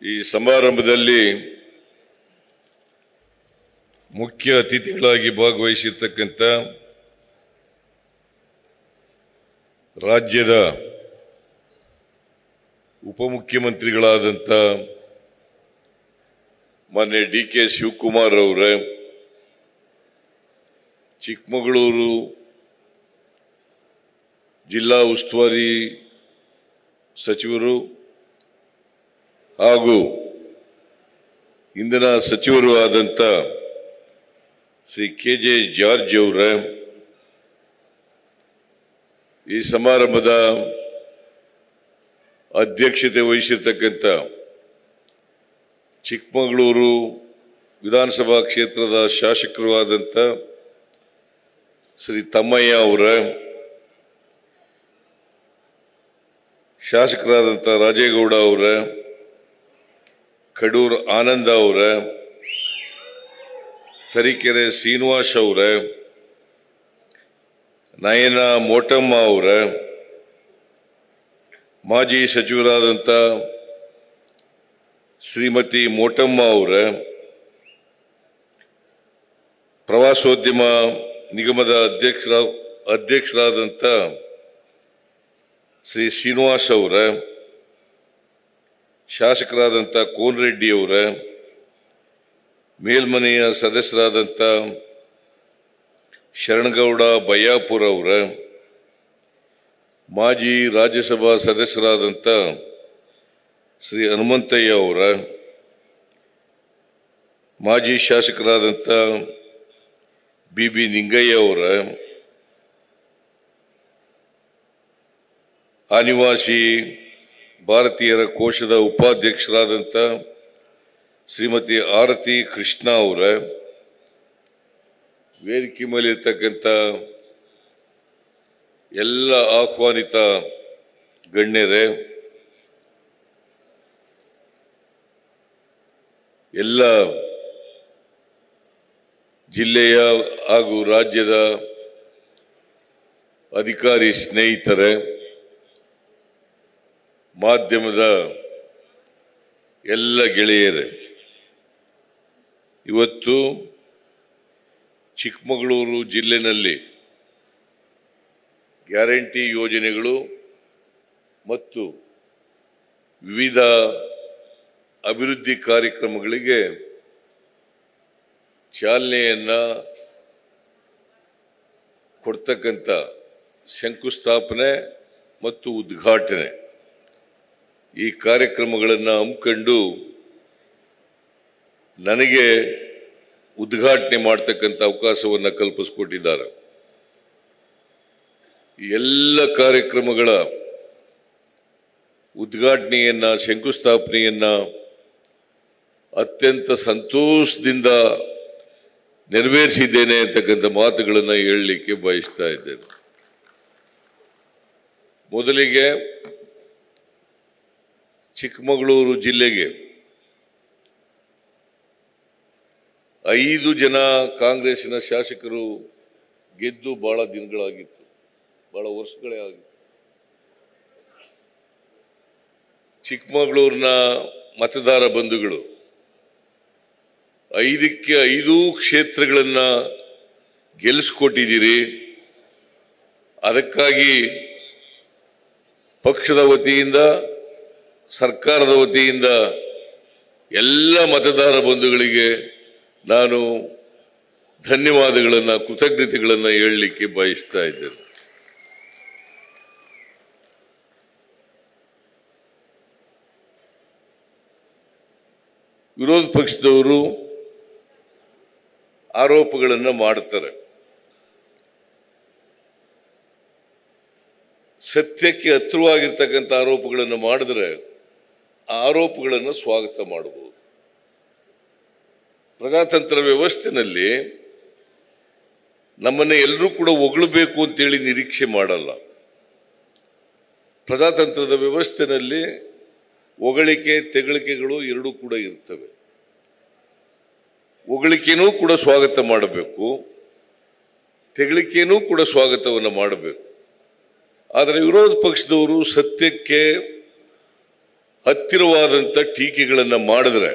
ಈ ಸಮಾರಂಭದಲ್ಲಿ ಮುಖ್ಯ ಅತಿಥಿಗಳಾಗಿ ಭಾಗವಹಿಸಿರ್ತಕ್ಕಂಥ ರಾಜ್ಯದ ಉಪಮುಖ್ಯಮಂತ್ರಿಗಳಾದಂಥ ಮಾನ್ಯ ಡಿ ಕೆ ಶಿವಕುಮಾರ್ ಅವರೇ ಚಿಕ್ಕಮಗಳೂರು ಜಿಲ್ಲಾ ಉಸ್ತುವಾರಿ ಸಚಿವರು ಹಾಗೂ ಇಂದಿನ ಸಚಿವರು ಆದಂಥ ಶ್ರೀ ಕೆ ಜೆ ಜಾರ್ಜ್ ಅವರ ಈ ಸಮಾರಂಭದ ಅಧ್ಯಕ್ಷತೆ ವಹಿಸಿರ್ತಕ್ಕಂಥ ಚಿಕ್ಕಮಗಳೂರು ವಿಧಾನಸಭಾ ಕ್ಷೇತ್ರದ ಶಾಸಕರು ಆದಂಥ ಶ್ರೀ ತಮ್ಮಯ್ಯ ಅವರ ಶಾಸಕರಾದಂಥ ರಾಜೇಗೌಡ ಅವರ ಕಡೂರ್ ಆನಂದ ಅವರ ತರೀಕೆರೆ ಶ್ರೀನಿವಾಸ್ ಅವರ ನಯನ ಮೋಟಮ್ಮ ಅವರ ಮಾಜಿ ಸಚಿವರಾದಂಥ ಶ್ರೀಮತಿ ಮೋಟಮ್ಮ ಅವರ ಪ್ರವಾಸೋದ್ಯಮ ನಿಗಮದ ಅಧ್ಯಕ್ಷರ ಅಧ್ಯಕ್ಷರಾದಂಥ ಶ್ರೀ ಶ್ರೀನಿವಾಸ್ ಅವರ ಶಾಸಕರಾದಂಥ ಕೋನ್ರೆಡ್ಡಿ ಅವರ ಮೇಲ್ಮನೆಯ ಸದಸ್ಯರಾದಂಥ ಶರಣಗೌಡ ಬಯ್ಯಾಪುರ ಅವರ ಮಾಜಿ ರಾಜ್ಯಸಭಾ ಸದಸ್ಯರಾದಂಥ ಶ್ರೀ ಹನುಮಂತಯ್ಯ ಅವರ ಮಾಜಿ ಶಾಸಕರಾದಂಥ ಬಿ ಬಿ ನಿಂಗಯ್ಯ ಅವರ ಆನಿವಾಸಿ ಭಾರತೀಯರ ಕೋಶದ ಉಪಾಧ್ಯಕ್ಷರಾದಂಥ ಶ್ರೀಮತಿ ಆರತಿ ಕೃಷ್ಣ ಅವರ ವೇದಿಕೆ ಮೇಲೆ ಇರ್ತಕ್ಕಂಥ ಎಲ್ಲ ಆಹ್ವಾನಿತ ಗಣ್ಯರೇ ಎಲ್ಲ ಜಿಲ್ಲೆಯ ಹಾಗೂ ರಾಜ್ಯದ ಅಧಿಕಾರಿ ಸ್ನೇಹಿತರೆ ಮಾಧ್ಯಮದ ಎಲ್ಲ ಗೆಳೆಯರೇ ಇವತ್ತು ಚಿಕ್ಕಮಗಳೂರು ಜಿಲ್ಲೆನಲ್ಲಿ ಗ್ಯಾರಂಟಿ ಯೋಜನೆಗಳು ಮತ್ತು ವಿವಿಧ ಅಭಿವೃದ್ಧಿ ಕಾರ್ಯಕ್ರಮಗಳಿಗೆ ಚಾಲನೆಯನ್ನ ಕೊಡ್ತಕ್ಕಂಥ ಶಂಕುಸ್ಥಾಪನೆ ಮತ್ತು ಉದ್ಘಾಟನೆ ಈ ಕಾರ್ಯಕ್ರಮಗಳನ್ನು ಹಮ್ಮಿಕೊಂಡು ನನಗೆ ಉದ್ಘಾಟನೆ ಮಾಡ್ತಕ್ಕಂಥ ಅವಕಾಶವನ್ನು ಕಲ್ಪಿಸಿಕೊಟ್ಟಿದ್ದಾರೆ ಈ ಎಲ್ಲ ಕಾರ್ಯಕ್ರಮಗಳ ಉದ್ಘಾಟನೆಯನ್ನ ಶಂಕುಸ್ಥಾಪನೆಯನ್ನ ಅತ್ಯಂತ ಸಂತೋಷದಿಂದ ನೆರವೇರಿಸಿದ್ದೇನೆ ಅಂತಕ್ಕಂಥ ಮಾತುಗಳನ್ನು ಹೇಳಲಿಕ್ಕೆ ಬಯಸ್ತಾ ಇದ್ದೇನೆ ಮೊದಲಿಗೆ ಚಿಕ್ಕಮಗಳೂರು ಜಿಲ್ಲೆಗೆ ಐದು ಜನ ಕಾಂಗ್ರೆಸ್ಸಿನ ಶಾಸಕರು ಗೆದ್ದು ಬಹಳ ದಿನಗಳಾಗಿತ್ತು ಬಹಳ ವರ್ಷಗಳೇ ಆಗಿತ್ತು ಚಿಕ್ಕಮಗಳೂರಿನ ಮತದಾರ ಬಂಧುಗಳು ಐದಕ್ಕೆ ಐದು ಕ್ಷೇತ್ರಗಳನ್ನ ಗೆಲ್ಲಿಸ್ಕೊಟ್ಟಿದ್ದೀರಿ ಅದಕ್ಕಾಗಿ ಪಕ್ಷದ ವತಿಯಿಂದ ಸರ್ಕಾರದ ವತಿಯಿಂದ ಎಲ್ಲ ಮತದಾರ ಬಂಧುಗಳಿಗೆ ನಾನು ಧನ್ಯವಾದಗಳನ್ನು ಕೃತಜ್ಞತೆಗಳನ್ನು ಹೇಳಲಿಕ್ಕೆ ಬಯಸ್ತಾ ಇದ್ದೇನೆ ವಿರೋಧ ಪಕ್ಷದವರು ಆರೋಪಗಳನ್ನು ಮಾಡ್ತಾರೆ ಸತ್ಯಕ್ಕೆ ಹತ್ತಿರವಾಗಿರ್ತಕ್ಕಂಥ ಆರೋಪಗಳನ್ನು ಮಾಡಿದ್ರೆ ಆ ಆರೋಪಗಳನ್ನು ಸ್ವಾಗತ ಮಾಡಬಹುದು ಪ್ರಜಾತಂತ್ರ ವ್ಯವಸ್ಥೆನಲ್ಲಿ ನಮ್ಮನ್ನ ಎಲ್ಲರೂ ಕೂಡ ಹೊಗಳಬೇಕು ಅಂತೇಳಿ ನಿರೀಕ್ಷೆ ಮಾಡಲ್ಲ ಪ್ರಜಾತಂತ್ರದ ವ್ಯವಸ್ಥೆನಲ್ಲಿ ಹೊಗಳಿಕೆ ತೆಗಳಿಕೆಗಳು ಎರಡೂ ಕೂಡ ಇರ್ತವೆ ಹೊಗಳಿಕೆನೂ ಕೂಡ ಸ್ವಾಗತ ಮಾಡಬೇಕು ತೆಗಳಿಕೆನೂ ಕೂಡ ಸ್ವಾಗತವನ್ನು ಮಾಡಬೇಕು ಆದರೆ ವಿರೋಧ ಪಕ್ಷದವರು ಸತ್ಯಕ್ಕೆ ಹತ್ತಿರವಾದಂಥ ಟೀಕೆಗಳನ್ನು ಮಾಡಿದ್ರೆ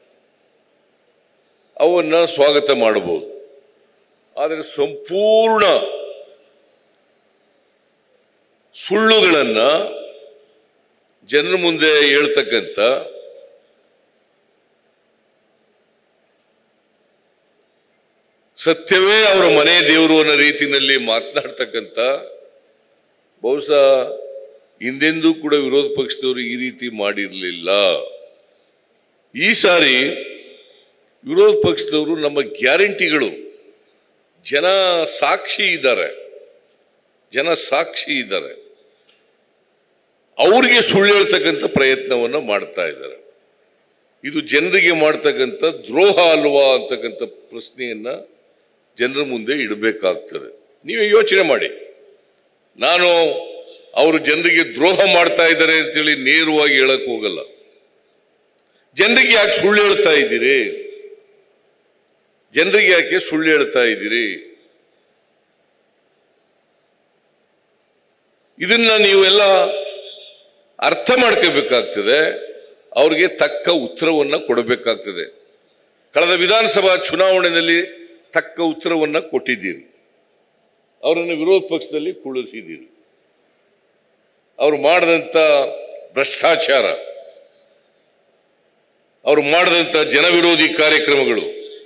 ಅವನ್ನ ಸ್ವಾಗತ ಮಾಡಬಹುದು ಆದರೆ ಸಂಪೂರ್ಣ ಸುಳ್ಳುಗಳನ್ನ ಜನರ ಮುಂದೆ ಹೇಳ್ತಕ್ಕಂಥ ಸತ್ಯವೇ ಅವರ ಮನೆ ದೇವರು ಅನ್ನೋ ರೀತಿಯಲ್ಲಿ ಮಾತನಾಡ್ತಕ್ಕಂಥ ಬಹುಶಃ ಹಿಂದೆಂದೂ ಕೂಡ ವಿರೋಧ ಪಕ್ಷದವರು ಈ ರೀತಿ ಮಾಡಿರಲಿಲ್ಲ ಈ ಸಾರಿ ವಿರೋಧ ಪಕ್ಷದವರು ನಮ್ಮ ಗ್ಯಾರಂಟಿಗಳು ಜನ ಸಾಕ್ಷಿ ಇದ್ದಾರೆ ಜನ ಸಾಕ್ಷಿ ಇದ್ದಾರೆ ಅವ್ರಿಗೆ ಸುಳ್ಳು ಹೇಳ್ತಕ್ಕಂಥ ಪ್ರಯತ್ನವನ್ನ ಮಾಡ್ತಾ ಇದ್ದಾರೆ ಇದು ಜನರಿಗೆ ಮಾಡ್ತಕ್ಕಂಥ ದ್ರೋಹ ಅಲ್ವಾ ಅಂತಕ್ಕಂಥ ಪ್ರಶ್ನೆಯನ್ನ ಜನರ ಮುಂದೆ ಇಡಬೇಕಾಗ್ತದೆ ನೀವೇ ಯೋಚನೆ ಮಾಡಿ ನಾನು ಅವರು ಜನರಿಗೆ ದ್ರೋಹ ಮಾಡ್ತಾ ಇದ್ದಾರೆ ಅಂತೇಳಿ ನೇರವಾಗಿ ಹೇಳಕ್ ಹೋಗಲ್ಲ ಜನರಿಗೆ ಯಾಕೆ ಸುಳ್ಳು ಹೇಳ್ತಾ ಇದ್ದೀರಿ ಜನರಿಗೆ ಯಾಕೆ ಸುಳ್ಳು ಹೇಳ್ತಾ ಇದ್ದೀರಿ ಇದನ್ನ ನೀವೆಲ್ಲ ಅರ್ಥ ಮಾಡ್ಕೋಬೇಕಾಗ್ತದೆ ಅವ್ರಿಗೆ ತಕ್ಕ ಉತ್ತರವನ್ನ ಕೊಡಬೇಕಾಗ್ತದೆ ಕಳೆದ ವಿಧಾನಸಭಾ ಚುನಾವಣೆಯಲ್ಲಿ ತಕ್ಕ ಉತ್ತರವನ್ನ ಕೊಟ್ಟಿದ್ದೀರಿ ಅವರನ್ನು ವಿರೋಧ ಪಕ್ಷದಲ್ಲಿ ಕುಳಿಸಿದ್ದೀರಿ ಅವರು ಮಾಡಿದಂಥ ಭ್ರಷ್ಟಾಚಾರ ಅವರು ಮಾಡಿದಂಥ ಜನವಿರೋಧಿ ಕಾರ್ಯಕ್ರಮಗಳು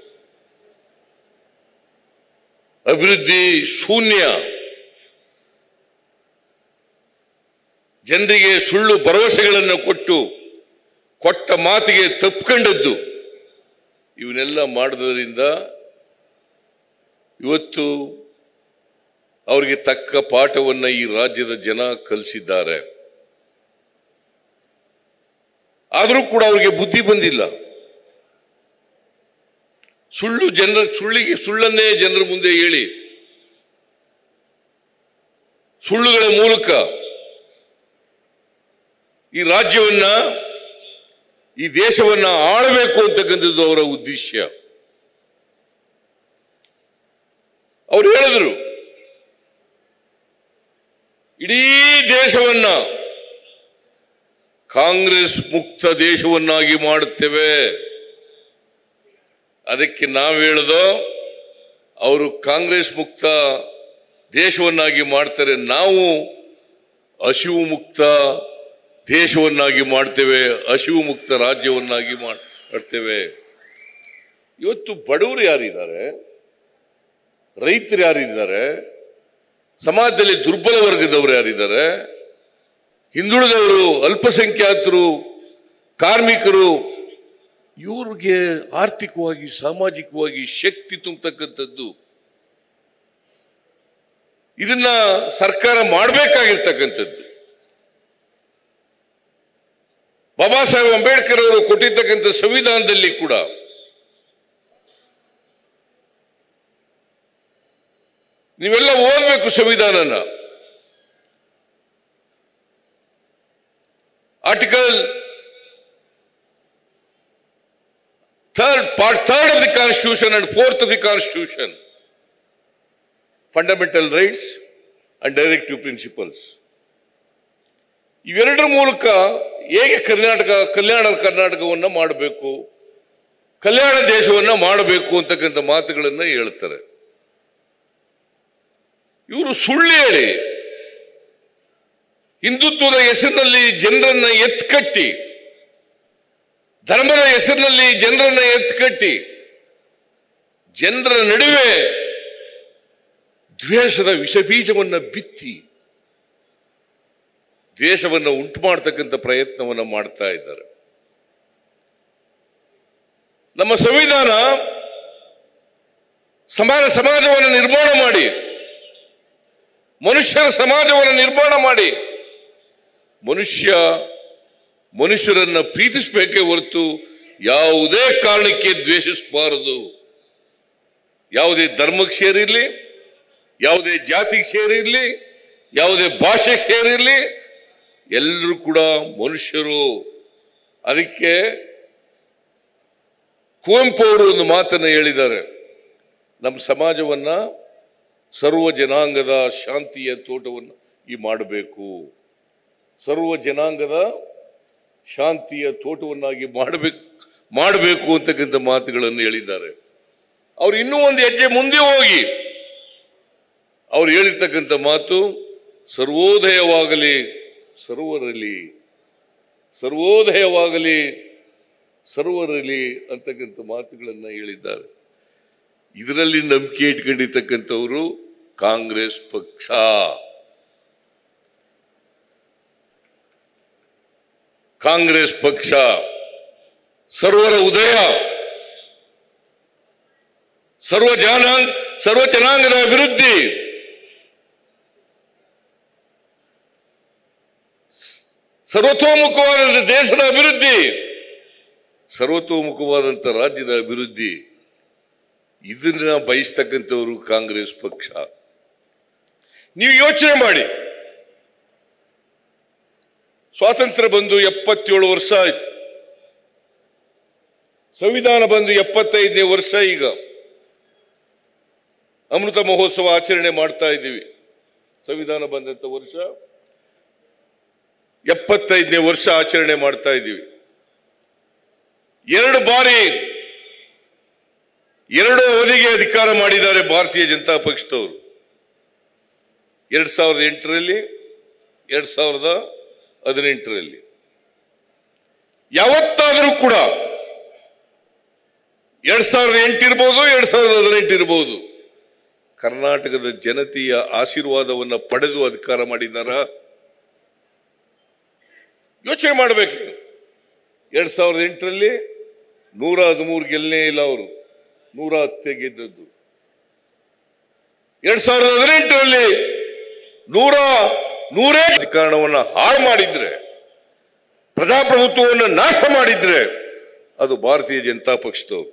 ಅಭಿವೃದ್ಧಿ ಶೂನ್ಯ ಜನರಿಗೆ ಸುಳ್ಳು ಭರವಸೆಗಳನ್ನು ಕೊಟ್ಟು ಕೊಟ್ಟ ಮಾತಿಗೆ ತಪ್ಪಿಕೊಂಡದ್ದು ಇವನ್ನೆಲ್ಲ ಮಾಡೋದ್ರಿಂದ ಇವತ್ತು ಅವರಿಗೆ ತಕ್ಕ ಪಾಠವನ್ನ ಈ ರಾಜ್ಯದ ಜನ ಕಲಿಸಿದ್ದಾರೆ ಆದರೂ ಕೂಡ ಅವರಿಗೆ ಬುದ್ಧಿ ಬಂದಿಲ್ಲ ಸುಳ್ಳು ಜನರ ಸುಳ್ಳಿಗೆ ಸುಳ್ಳನ್ನೇ ಜನರ ಮುಂದೆ ಹೇಳಿ ಸುಳ್ಳುಗಳ ಮೂಲಕ ಈ ರಾಜ್ಯವನ್ನ ಈ ದೇಶವನ್ನ ಆಳಬೇಕು ಅಂತಕ್ಕಂಥದ್ದು ಅವರ ಉದ್ದೇಶ ಅವ್ರು ಹೇಳಿದ್ರು ಇಡೀ ದೇಶವನ್ನ ಕಾಂಗ್ರೆಸ್ ಮುಕ್ತ ದೇಶವನ್ನಾಗಿ ಮಾಡುತ್ತೇವೆ ಅದಕ್ಕೆ ನಾವು ಹೇಳದೋ ಅವರು ಕಾಂಗ್ರೆಸ್ ಮುಕ್ತ ದೇಶವನ್ನಾಗಿ ಮಾಡ್ತಾರೆ ನಾವು ಹಸಿವು ಮುಕ್ತ ದೇಶವನ್ನಾಗಿ ಮಾಡ್ತೇವೆ ಹಸಿವು ಮುಕ್ತ ರಾಜ್ಯವನ್ನಾಗಿ ಮಾಡ್ತೇವೆ ಇವತ್ತು ಬಡವರು ಯಾರಿದ್ದಾರೆ ರೈತರು ಯಾರಿದ್ದಾರೆ ಸಮಾಜದಲ್ಲಿ ದುರ್ಬಲ ವರ್ಗದವರು ಯಾರಿದ್ದಾರೆ ಹಿಂದುಳಿದವರು ಅಲ್ಪಸಂಖ್ಯಾತರು ಕಾರ್ಮಿಕರು ಇವ್ರಿಗೆ ಆರ್ಥಿಕವಾಗಿ ಸಾಮಾಜಿಕವಾಗಿ ಶಕ್ತಿ ತುಂಬತಕ್ಕಂಥದ್ದು ಇದನ್ನ ಸರ್ಕಾರ ಮಾಡಬೇಕಾಗಿರ್ತಕ್ಕಂಥದ್ದು ಬಾಬಾ ಸಾಹೇಬ್ ಅಂಬೇಡ್ಕರ್ ಅವರು ಕೊಟ್ಟಿರ್ತಕ್ಕಂಥ ಸಂವಿಧಾನದಲ್ಲಿ ಕೂಡ ನೀವೆಲ್ಲ ಓದಬೇಕು ಸಂವಿಧಾನನ article third part third of the constitution and fourth of the constitution fundamental rights and directive principles ಇವೆರಡರ ಮೂಲಕ ಹೇಗೆ ಕರ್ನಾಟಕ ಕಲ್ಯಾಣ ಕರ್ನಾಟಕವನ್ನ ಮಾಡಬೇಕು ಕಲ್ಯಾಣ ದೇಶವನ್ನ ಮಾಡಬೇಕು ಅಂತಕ್ಕಂಥ ಮಾತುಗಳನ್ನ ಹೇಳ್ತಾರೆ ಇವರು ಸುಳ್ಳು ಹೇಳಿ ಹಿಂದುತ್ವದ ಹೆಸರಿನಲ್ಲಿ ಜನರನ್ನ ಎತ್ಕಟ್ಟಿ ಧರ್ಮದ ಹೆಸರಿನಲ್ಲಿ ಜನರನ್ನ ಎತ್ಕಟ್ಟಿ ಜನರ ನಡುವೆ ದ್ವೇಷದ ವಿಷಬೀಜವನ್ನ ಬಿತ್ತಿ ದ್ವೇಷವನ್ನು ಉಂಟು ಮಾಡತಕ್ಕಂಥ ಪ್ರಯತ್ನವನ್ನ ಮಾಡ್ತಾ ಇದ್ದಾರೆ ನಮ್ಮ ಸಂವಿಧಾನ ಸಮಾನ ಸಮಾಜವನ್ನು ನಿರ್ಮಾಣ ಮಾಡಿ ಮನುಷ್ಯರ ಸಮಾಜವನ್ನು ನಿರ್ಮಾಣ ಮಾಡಿ ಮನುಷ್ಯ ಮನುಷ್ಯರನ್ನ ಪ್ರೀತಿಸಬೇಕೇ ಹೊರತು ಯಾವುದೇ ಕಾರಣಕ್ಕೆ ದ್ವೇಷಿಸಬಾರದು ಯಾವುದೇ ಧರ್ಮಕ್ಕೆ ಸೇರಿರಲಿ ಯಾವುದೇ ಜಾತಿಗೆ ಸೇರಿರಲಿ ಯಾವುದೇ ಭಾಷೆಗೆ ಸೇರಿರಲಿ ಎಲ್ಲರೂ ಕೂಡ ಮನುಷ್ಯರು ಅದಕ್ಕೆ ಕುವೆಂಪು ಅವರು ಒಂದು ಮಾತನ್ನು ಹೇಳಿದ್ದಾರೆ ನಮ್ಮ ಸಮಾಜವನ್ನ ಸರ್ವ ಜನಾಂಗದ ಶಾಂತಿಯ ತೋಟವನ್ನು ಈ ಮಾಡಬೇಕು ಸರ್ವ ಜನಾಂಗದ ಶಾಂತಿಯ ತೋಟವನ್ನಾಗಿ ಮಾಡಬೇಕು ಮಾಡಬೇಕು ಅಂತಕ್ಕಂಥ ಮಾತುಗಳನ್ನು ಹೇಳಿದ್ದಾರೆ ಅವ್ರು ಇನ್ನೂ ಒಂದು ಹೆಜ್ಜೆ ಮುಂದೆ ಹೋಗಿ ಅವ್ರು ಹೇಳಿರ್ತಕ್ಕಂಥ ಮಾತು ಸರ್ವೋದಯವಾಗಲಿ ಸರ್ವರಲ್ಲಿ ಸರ್ವೋದಯವಾಗಲಿ ಸರ್ವರಲ್ಲಿ ಅಂತಕ್ಕಂಥ ಮಾತುಗಳನ್ನು ಹೇಳಿದ್ದಾರೆ ಇದರಲ್ಲಿ ನಂಬಿಕೆ ಇಟ್ಕೊಂಡಿರ್ತಕ್ಕಂಥವರು ಕಾಂಗ್ರೆಸ್ ಪಕ್ಷ ಕಾಂಗ್ರೆಸ್ ಪಕ್ಷ ಸರ್ವರ ಉದಯ ಸರ್ವ ಜನಾಂಗ ಸರ್ವ ಜನಾಂಗದ ಅಭಿವೃದ್ಧಿ ಸರ್ವತೋಮುಖವಾದ ದೇಶದ ಅಭಿವೃದ್ಧಿ ಸರ್ವತೋಮುಖವಾದಂಥ ರಾಜ್ಯದ ಅಭಿವೃದ್ಧಿ ಇದನ್ನ ಬಯಸ್ತಕ್ಕಂಥವರು ಕಾಂಗ್ರೆಸ್ ಪಕ್ಷ ನೀವು ಯೋಚನೆ ಮಾಡಿ ಸ್ವಾತಂತ್ರ್ಯ ಬಂದು ಎಪ್ಪತ್ತೇಳು ವರ್ಷ ಆಯ್ತು ಸಂವಿಧಾನ ಬಂದು ಎಪ್ಪತ್ತೈದನೇ ವರ್ಷ ಈಗ ಅಮೃತ ಮಹೋತ್ಸವ ಆಚರಣೆ ಮಾಡ್ತಾ ಇದ್ದೀವಿ ಸಂವಿಧಾನ ಬಂದಂತ ವರ್ಷ ಎಪ್ಪತ್ತೈದನೇ ವರ್ಷ ಆಚರಣೆ ಮಾಡ್ತಾ ಇದ್ದೀವಿ ಎರಡು ಬಾರಿ ಎರಡು ಅವಧಿಗೆ ಅಧಿಕಾರ ಮಾಡಿದ್ದಾರೆ ಭಾರತೀಯ ಜನತಾ ಪಕ್ಷದವರು ಎರಡ್ ಸಾವಿರದ ಎಂಟರಲ್ಲಿ ಎರಡ್ ಸಾವಿರದ ಹದಿನೆಂಟರಲ್ಲಿ ಯಾವತ್ತಾದರೂ ಕೂಡ ಎರಡ್ ಸಾವಿರದ ಎಂಟಿರ್ಬೋದು ಎರಡ್ ಸಾವಿರದ ಹದಿನೆಂಟು ಇರ್ಬೋದು ಕರ್ನಾಟಕದ ಜನತೆಯ ಆಶೀರ್ವಾದವನ್ನು ಪಡೆದು ಅಧಿಕಾರ ಮಾಡಿದಾರ ಯೋಚನೆ ಮಾಡಬೇಕು ಎರಡ್ ಸಾವಿರದ ಎಂಟರಲ್ಲಿ ನೂರ ಹದಿಮೂರು ಗೆಲ್ಲನೇ ಇಲ್ಲ ಅವರು ನೂರ ಹತ್ತೆ ಗೆದ್ದದ್ದು ಎರಡ್ ಸಾವಿರದ ಹದಿನೆಂಟರಲ್ಲಿ ನೂರ ನೂರೇ ರಾಜಕಾರಣವನ್ನ ಹಾಳು ಮಾಡಿದ್ರೆ ಪ್ರಜಾಪ್ರಭುತ್ವವನ್ನು ನಾಶ ಮಾಡಿದ್ರೆ ಅದು ಭಾರತೀಯ ಜನತಾ ಪಕ್ಷದವರು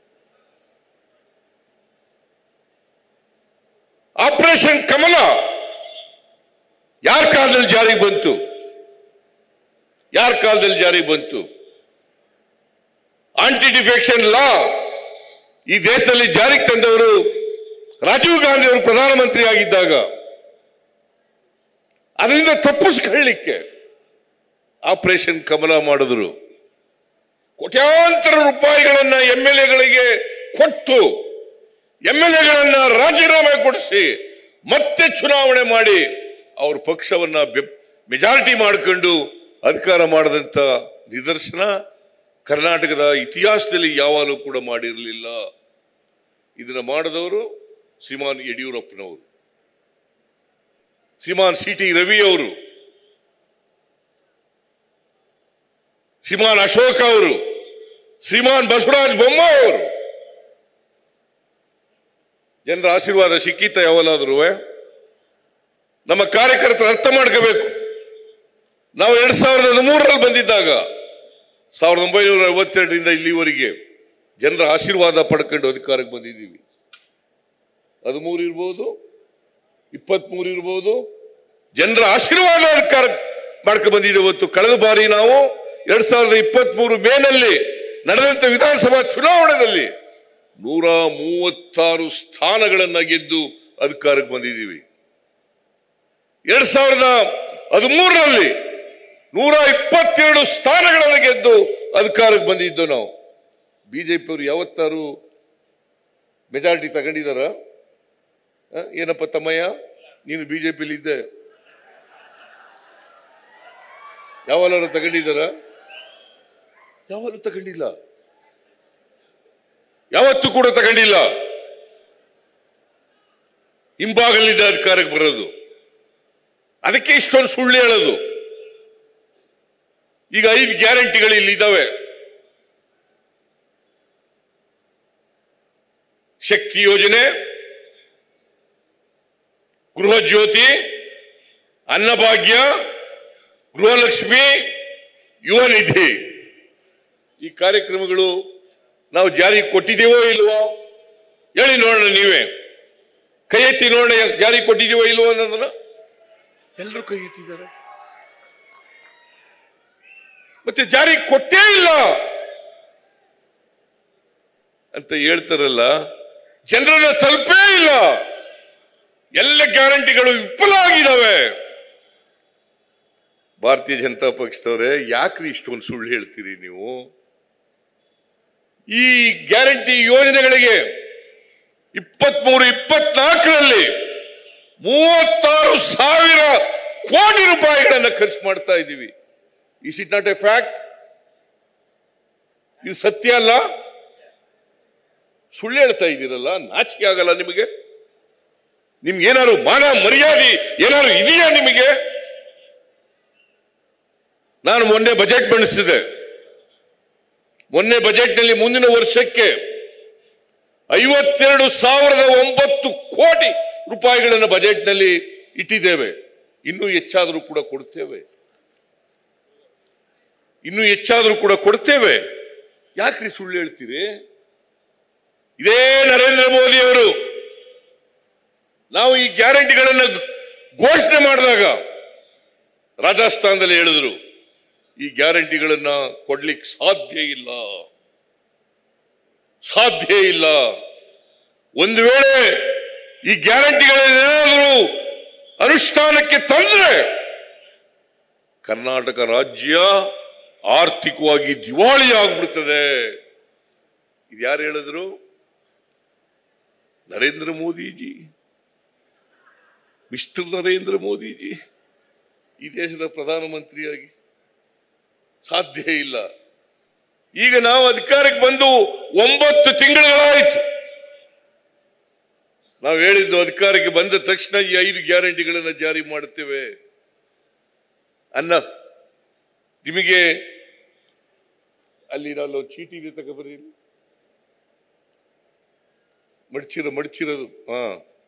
ಆಪರೇಷನ್ ಕಮಲ ಯಾರ ಕಾಲದಲ್ಲಿ ಜಾರಿಗೆ ಬಂತು ಯಾರ ಕಾಲದಲ್ಲಿ ಜಾರಿಗೆ ಬಂತು ಆಂಟಿ ಡಿಫೆಕ್ಷನ್ ಲಾ ಈ ದೇಶದಲ್ಲಿ ಜಾರಿಗೆ ತಂದವರು ರಾಜೀವ್ ಗಾಂಧಿ ಅವರು ಪ್ರಧಾನಮಂತ್ರಿ ಆಗಿದ್ದಾಗ ಅದರಿಂದ ತಪ್ಪಿಸ್ಕೊಳ್ಳಿಕ್ಕೆ ಆಪರೇಷನ್ ಕಮಲ ಮಾಡಿದ್ರು ಕೋಟ್ಯಾಂತರ ರೂಪಾಯಿಗಳನ್ನ ಎಂ ಎಲ್ ಎಗಳಿಗೆ ಕೊಟ್ಟು ಎಂ ಎಲ್ ಎಗಳನ್ನ ರಾಜೀನಾಮೆ ಕೊಡಿಸಿ ಮತ್ತೆ ಚುನಾವಣೆ ಮಾಡಿ ಅವ್ರ ಪಕ್ಷವನ್ನ ಮೆಜಾರಿಟಿ ಮಾಡಿಕೊಂಡು ಅಧಿಕಾರ ಮಾಡದಂತ ನಿದರ್ಶನ ಕರ್ನಾಟಕದ ಇತಿಹಾಸದಲ್ಲಿ ಯಾವಾಗಲೂ ಕೂಡ ಮಾಡಿರಲಿಲ್ಲ ಇದನ್ನ ಮಾಡಿದವರು ಶ್ರೀಮಾನ್ ಯಡಿಯೂರಪ್ಪನವರು ಶ್ರೀಮಾನ್ ಸಿ ಟಿ ರವಿ ಅವರು ಶ್ರೀಮಾನ್ ಅಶೋಕ್ ಅವರು ಶ್ರೀಮಾನ್ ಬಸವರಾಜ ಬೊಮ್ಮಾಯಿ ಅವರು ಜನರ ಆಶೀರ್ವಾದ ಸಿಕ್ಕಿತ್ತ ಯಾವಲ್ಲಾದ್ರೂ ನಮ್ಮ ಕಾರ್ಯಕರ್ತರು ಅರ್ಥ ಮಾಡ್ಕೋಬೇಕು ನಾವು ಎರಡ್ ಸಾವಿರದ ಹದಿಮೂರರಲ್ಲಿ ಬಂದಿದ್ದಾಗ ಸಾವಿರದ ಒಂಬೈನೂರ ಐವತ್ತೆರಡರಿಂದ ಇಲ್ಲಿವರೆಗೆ ಜನರ ಆಶೀರ್ವಾದ ಪಡ್ಕೊಂಡು ಅಧಿಕಾರಕ್ಕೆ ಬಂದಿದ್ದೀವಿ ಹದಿಮೂರು ಇರ್ಬೋದು ಇಪ್ಪತ್ಮೂರು ಇರ್ಬೋದು ಜನರ ಆಶೀರ್ವಾದ ಅಧಿಕಾರ ಮಾಡ್ಕೊಂಡು ಬಂದಿದ್ದೀವಿ ಇವತ್ತು ಕಳೆದ ಬಾರಿ ನಾವು ಎರಡ್ ಸಾವಿರದ ಇಪ್ಪತ್ಮೂರು ಮೇನಲ್ಲಿ ನಡೆದಂತ ವಿಧಾನಸಭಾ ಚುನಾವಣೆಯಲ್ಲಿ ನೂರ ಮೂವತ್ತಾರು ಸ್ಥಾನಗಳನ್ನ ಗೆದ್ದು ಅಧಿಕಾರಕ್ಕೆ ಬಂದಿದ್ದೀವಿ ಎರಡ್ ಸಾವಿರದ ಹದಿಮೂರರಲ್ಲಿ ನೂರ ಇಪ್ಪತ್ತೆರಡು ಸ್ಥಾನಗಳನ್ನು ಗೆದ್ದು ಅಧಿಕಾರಕ್ಕೆ ಬಂದಿದ್ದು ನಾವು ಬಿಜೆಪಿ ಅವರು ಯಾವತ್ತಾರು ಮೆಜಾರಿಟಿ ತಗೊಂಡಿದಾರ ಆ, ಏನಪ್ಪ ತಮ್ಮಯ್ಯ ನೀನು ಬಿಜೆಪಿಲಿ ಇದ್ದೆ ಯಾವಲ್ಲಾರು ತಗೊಂಡಿದ್ದಾರ ಯಾವಲ್ಲೂ ತಗೊಂಡಿಲ್ಲ ಯಾವತ್ತೂ ಕೂಡ ತಗೊಂಡಿಲ್ಲ ಹಿಂಭಾಗಲಿಂದ ಅಧಿಕಾರಕ್ಕೆ ಬರೋದು ಅದಕ್ಕೆ ಇಷ್ಟೊಂದು ಸುಳ್ಳು ಹೇಳೋದು ಈಗ ಐದು ಗ್ಯಾರಂಟಿಗಳು ಇಲ್ಲಿ ಇದ್ದಾವೆ ಶಕ್ತಿ ಯೋಜನೆ ಗೃಹ ಜ್ಯೋತಿ ಅನ್ನಭಾಗ್ಯ ಗೃಹಲಕ್ಷ್ಮಿ ಯುವ ನಿಧಿ ಈ ಕಾರ್ಯಕ್ರಮಗಳು ನಾವು ಜಾರಿಗೆ ಕೊಟ್ಟಿದ್ದೇವೋ ಇಲ್ವೋ ಹೇಳಿ ನೋಡೋಣ ನೀವೇ ಕೈ ಎತ್ತಿ ನೋಡೋಣ ಜಾರಿಗೆ ಕೊಟ್ಟಿದ್ದೀವೋ ಇಲ್ವೋ ಅನ್ನೋದನ್ನ ಎಲ್ಲರೂ ಕೈ ಎತ್ತಿದ್ದಾರೆ ಮತ್ತೆ ಜಾರಿಗೆ ಕೊಟ್ಟೇ ಇಲ್ಲ ಅಂತ ಹೇಳ್ತಾರಲ್ಲ ಜನರನ್ನ ತಲುಪೇ ಇಲ್ಲ ಎಲ್ಲ ಗ್ಯಾರಂಟಿಗಳು ವಿಫಲ ಆಗಿದ್ದಾವೆ ಭಾರತೀಯ ಜನತಾ ಪಕ್ಷದವರೇ ಯಾಕ್ರಿ ಇಷ್ಟೊಂದು ಸುಳ್ಳು ಹೇಳ್ತೀರಿ ನೀವು ಈ ಗ್ಯಾರಂಟಿ ಯೋಜನೆಗಳಿಗೆ ಇಪ್ಪತ್ಮೂರು ಇಪ್ಪತ್ನಾಲ್ಕರಲ್ಲಿ ಮೂವತ್ತಾರು ಸಾವಿರ ಕೋಟಿ ರೂಪಾಯಿಗಳನ್ನ ಖರ್ಚು ಮಾಡ್ತಾ ಇದ್ದೀವಿ is it not a fact ಇದು ಸತ್ಯ ಅಲ್ಲ ಸುಳ್ಳು ಹೇಳ್ತಾ ಇದ್ದೀರಲ್ಲ ನಾಚಿಕೆ ಆಗಲ್ಲ ನಿಮಗೆ ನಿಮ್ಗೆ ಏನಾದ್ರು ಮಾನ ಮರ್ಯಾದೆ ಏನಾದ್ರು ಇದೆಯಾ ನಿಮಗೆ ನಾನು ಮೊನ್ನೆ ಬಜೆಟ್ ಮಂಡಿಸಿದೆ ಮೊನ್ನೆ ಬಜೆಟ್ನಲ್ಲಿ ಮುಂದಿನ ವರ್ಷಕ್ಕೆ ಐವತ್ತೆರಡು ಸಾವಿರದ ಒಂಬತ್ತು ಕೋಟಿ ರೂಪಾಯಿಗಳನ್ನು ಬಜೆಟ್ನಲ್ಲಿ ಇಟ್ಟಿದ್ದೇವೆ ಇನ್ನೂ ಹೆಚ್ಚಾದರೂ ಕೂಡ ಕೊಡ್ತೇವೆ ಇನ್ನೂ ಹೆಚ್ಚಾದರೂ ಕೂಡ ಕೊಡ್ತೇವೆ ಯಾಕ್ರಿ ಸುಳ್ಳು ಹೇಳ್ತೀರಿ ಇದೇ ನರೇಂದ್ರ ಮೋದಿ ಅವರು ನಾವು ಈ ಗ್ಯಾರಂಟಿಗಳನ್ನು ಘೋಷಣೆ ಮಾಡಿದಾಗ ರಾಜಸ್ಥಾನದಲ್ಲಿ ಹೇಳಿದ್ರು ಈ ಗ್ಯಾರಂಟಿಗಳನ್ನ ಕೊಡ್ಲಿಕ್ಕೆ ಸಾಧ್ಯ ಇಲ್ಲ ಸಾಧ್ಯ ಇಲ್ಲ ಒಂದು ವೇಳೆ ಈ ಗ್ಯಾರಂಟಿಗಳನ್ನೇನಾದರೂ ಅನುಷ್ಠಾನಕ್ಕೆ ತಂದ್ರೆ ಕರ್ನಾಟಕ ರಾಜ್ಯ ಆರ್ಥಿಕವಾಗಿ ದಿವಾಳಿ ಆಗ್ಬಿಡ್ತದೆ ಇದು ಯಾರು ಹೇಳಿದ್ರು ನರೇಂದ್ರ ಮೋದಿಜಿ ಮಿಸ್ಟರ್ ನರೇಂದ್ರ ಮೋದಿಜಿ ಈ ದೇಶದ ಪ್ರಧಾನಮಂತ್ರಿಯಾಗಿ ಸಾಧ್ಯ ಇಲ್ಲ ಈಗ ನಾವು ಅಧಿಕಾರಕ್ಕೆ ಬಂದು ಒಂಬತ್ತು ತಿಂಗಳುಗಳಾಯಿತು ನಾವು ಹೇಳಿದ್ದು ಅಧಿಕಾರಕ್ಕೆ ಬಂದ ತಕ್ಷಣ ಈ ಐದು ಗ್ಯಾರಂಟಿಗಳನ್ನು ಜಾರಿ ಮಾಡುತ್ತೇವೆ ಅನ್ನ ನಿಮಗೆ ಅಲ್ಲಿ ನಾನು ಚೀಟಿ ಇದೆ ತಗೊಬರ್ರಿ ಮಡಚಿರೋ ಮಡಚಿರೋದು ಹಾ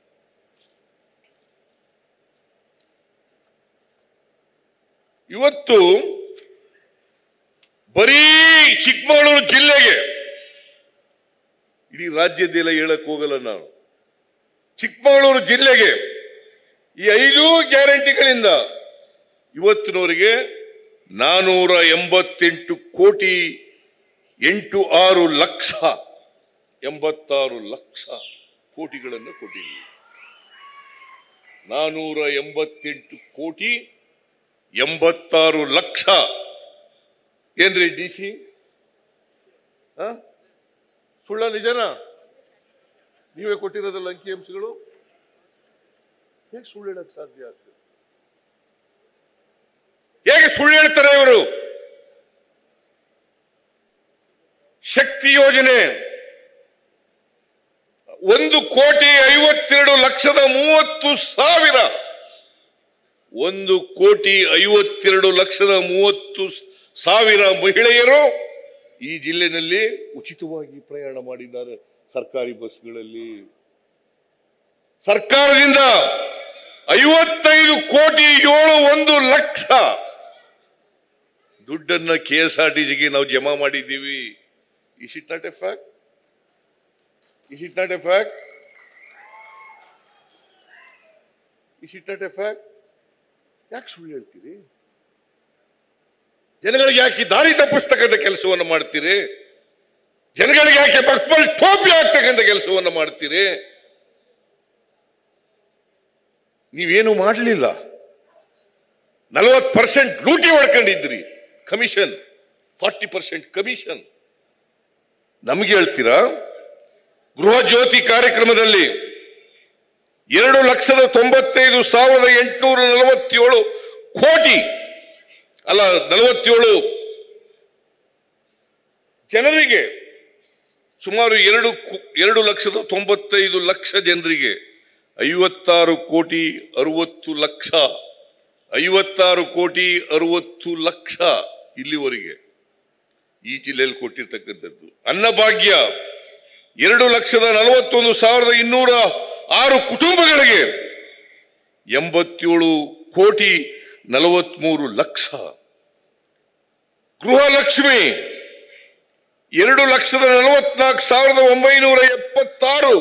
ಇವತ್ತು ಬರೀ ಚಿಕ್ಕಮಗಳೂರು ಜಿಲ್ಲೆಗೆ ಇಡೀ ರಾಜ್ಯದೆಲ್ಲ ಹೇಳಕ್ ಹೋಗಲ್ಲ ನಾನು ಚಿಕ್ಕಮಗಳೂರು ಜಿಲ್ಲೆಗೆ ಈ ಐದು ಗ್ಯಾರಂಟಿಗಳಿಂದ ಇವತ್ತಿನವರೆಗೆ ನಾನೂರ ಎಂಬತ್ತೆಂಟು ಕೋಟಿ ಎಂಟು ಆರು ಲಕ್ಷ ಎಂಬತ್ತಾರು ಲಕ್ಷ ಕೋಟಿಗಳನ್ನು ಕೊಟ್ಟಿದ್ದೀವಿ ನಾನೂರ ಎಂಬತ್ತೆಂಟು ಕೋಟಿ ಎಂಬತ್ತಾರು ಲಕ್ಷ ಏನ್ರಿ ಡಿ ಸಿ ಸುಳ್ಳ ನಿಜನಾ ನೀವೇ ಕೊಟ್ಟಿರೋದಲ್ಲ ಅಂಕಿಅಂಶಗಳು ಹೇಗೆ ಸುಳ್ಳು ಹೇಳಕ್ ಸಾಧ್ಯ ಆಗ್ತದೆ ಹೇಗೆ ಸುಳ್ಳು ಹೇಳ್ತಾರೆ ಇವರು ಶಕ್ತಿ ಯೋಜನೆ ಒಂದು ಕೋಟಿ ಐವತ್ತೆರಡು ಲಕ್ಷದ ಮೂವತ್ತು ಸಾವಿರ ಒಂದು ಕೋಟಿ ಐವತ್ತೆರಡು ಲಕ್ಷದ ಮೂವತ್ತು ಸಾವಿರ ಮಹಿಳೆಯರು ಈ ಜಿಲ್ಲೆನಲ್ಲಿ ಉಚಿತವಾಗಿ ಪ್ರಯಾಣ ಮಾಡಿದ್ದಾರೆ ಸರ್ಕಾರಿ ಬಸ್ಗಳಲ್ಲಿ ಸರ್ಕಾರದಿಂದ ಐವತ್ತೈದು ಕೋಟಿ ಏಳು ಒಂದು ಲಕ್ಷ ದುಡ್ಡನ್ನ ಕೆ ಎಸ್ ಆರ್ ಟಿ ಸಿಗೆ ನಾವು ಜಮಾ ಮಾಡಿದ್ದೀವಿ is it not a fact is it not a fact is it not a fact ಯಾಕೆ ಸುಳ್ಳು ಹೇಳ್ತೀರಿ ಜನಗಳಿಗೆ ಯಾಕೆ ದಾರಿ ತಪ್ಪಿಸ್ತಕ್ಕಂಥ ಕೆಲಸವನ್ನು ಮಾಡ್ತೀರಿ ಜನಗಳಿಗೆ ಯಾಕೆ ಮಕ್ಕಳು ಟೋಪಿ ಆಗ್ತಕ್ಕಂಥ ಕೆಲಸವನ್ನು ಮಾಡ್ತೀರಿ ನೀವೇನು ಮಾಡಲಿಲ್ಲ ನಲವತ್ತು ಪರ್ಸೆಂಟ್ ಲೂಟಿ ಹೊಡ್ಕೊಂಡಿದ್ರಿ ಕಮಿಷನ್ ಫಾರ್ಟಿ ಪರ್ಸೆಂಟ್ ಕಮಿಷನ್ ನಮಗೆ ಹೇಳ್ತೀರಾ ಗೃಹ ಜ್ಯೋತಿ ಕಾರ್ಯಕ್ರಮದಲ್ಲಿ ಎರಡು ಲಕ್ಷದ ತೊಂಬತ್ತೈದು ಸಾವಿರದ ಎಂಟುನೂರ ನಲವತ್ತೇಳು ಕೋಟಿ ಅಲ್ಲ ನಲವತ್ತೇಳು ಜನರಿಗೆ ಸುಮಾರು ಎರಡು ಕು- ಎರಡು ಲಕ್ಷದ ತೊಂಬತ್ತೈದು ಲಕ್ಷ ಜನರಿಗೆ ಐವತ್ತಾರು ಕೋಟಿ ಅರವತ್ತು ಲಕ್ಷ ಐವತ್ತಾರು ಕೋಟಿ ಅರವತ್ತು ಲಕ್ಷ ಇಲ್ಲಿವರೆಗೆ ಈ ಜಿಲ್ಲೆಯಲ್ಲಿ ಕೊಟ್ಟಿರ್ತಕ್ಕಂಥದ್ದು ಅನ್ನಭಾಗ್ಯ ಎರಡು ಲಕ್ಷದ ನಲವತ್ತೊಂದು ಸಾವಿರದ ಇನ್ನೂರ ಆರು ಕುಟುಂಬಗಳಿಗೆ ಎಂಬತ್ತೇಳು ಕೋಟಿ ನಲವತ್ಮೂರು ಲಕ್ಷ ಗೃಹಲಕ್ಷ್ಮಿ ಎರಡು ಲಕ್ಷದ ನಲವತ್ನಾಲ್ಕು ಸಾವಿರದ ಒಂಬೈನೂರ ಎಪ್ಪತ್ತಾರು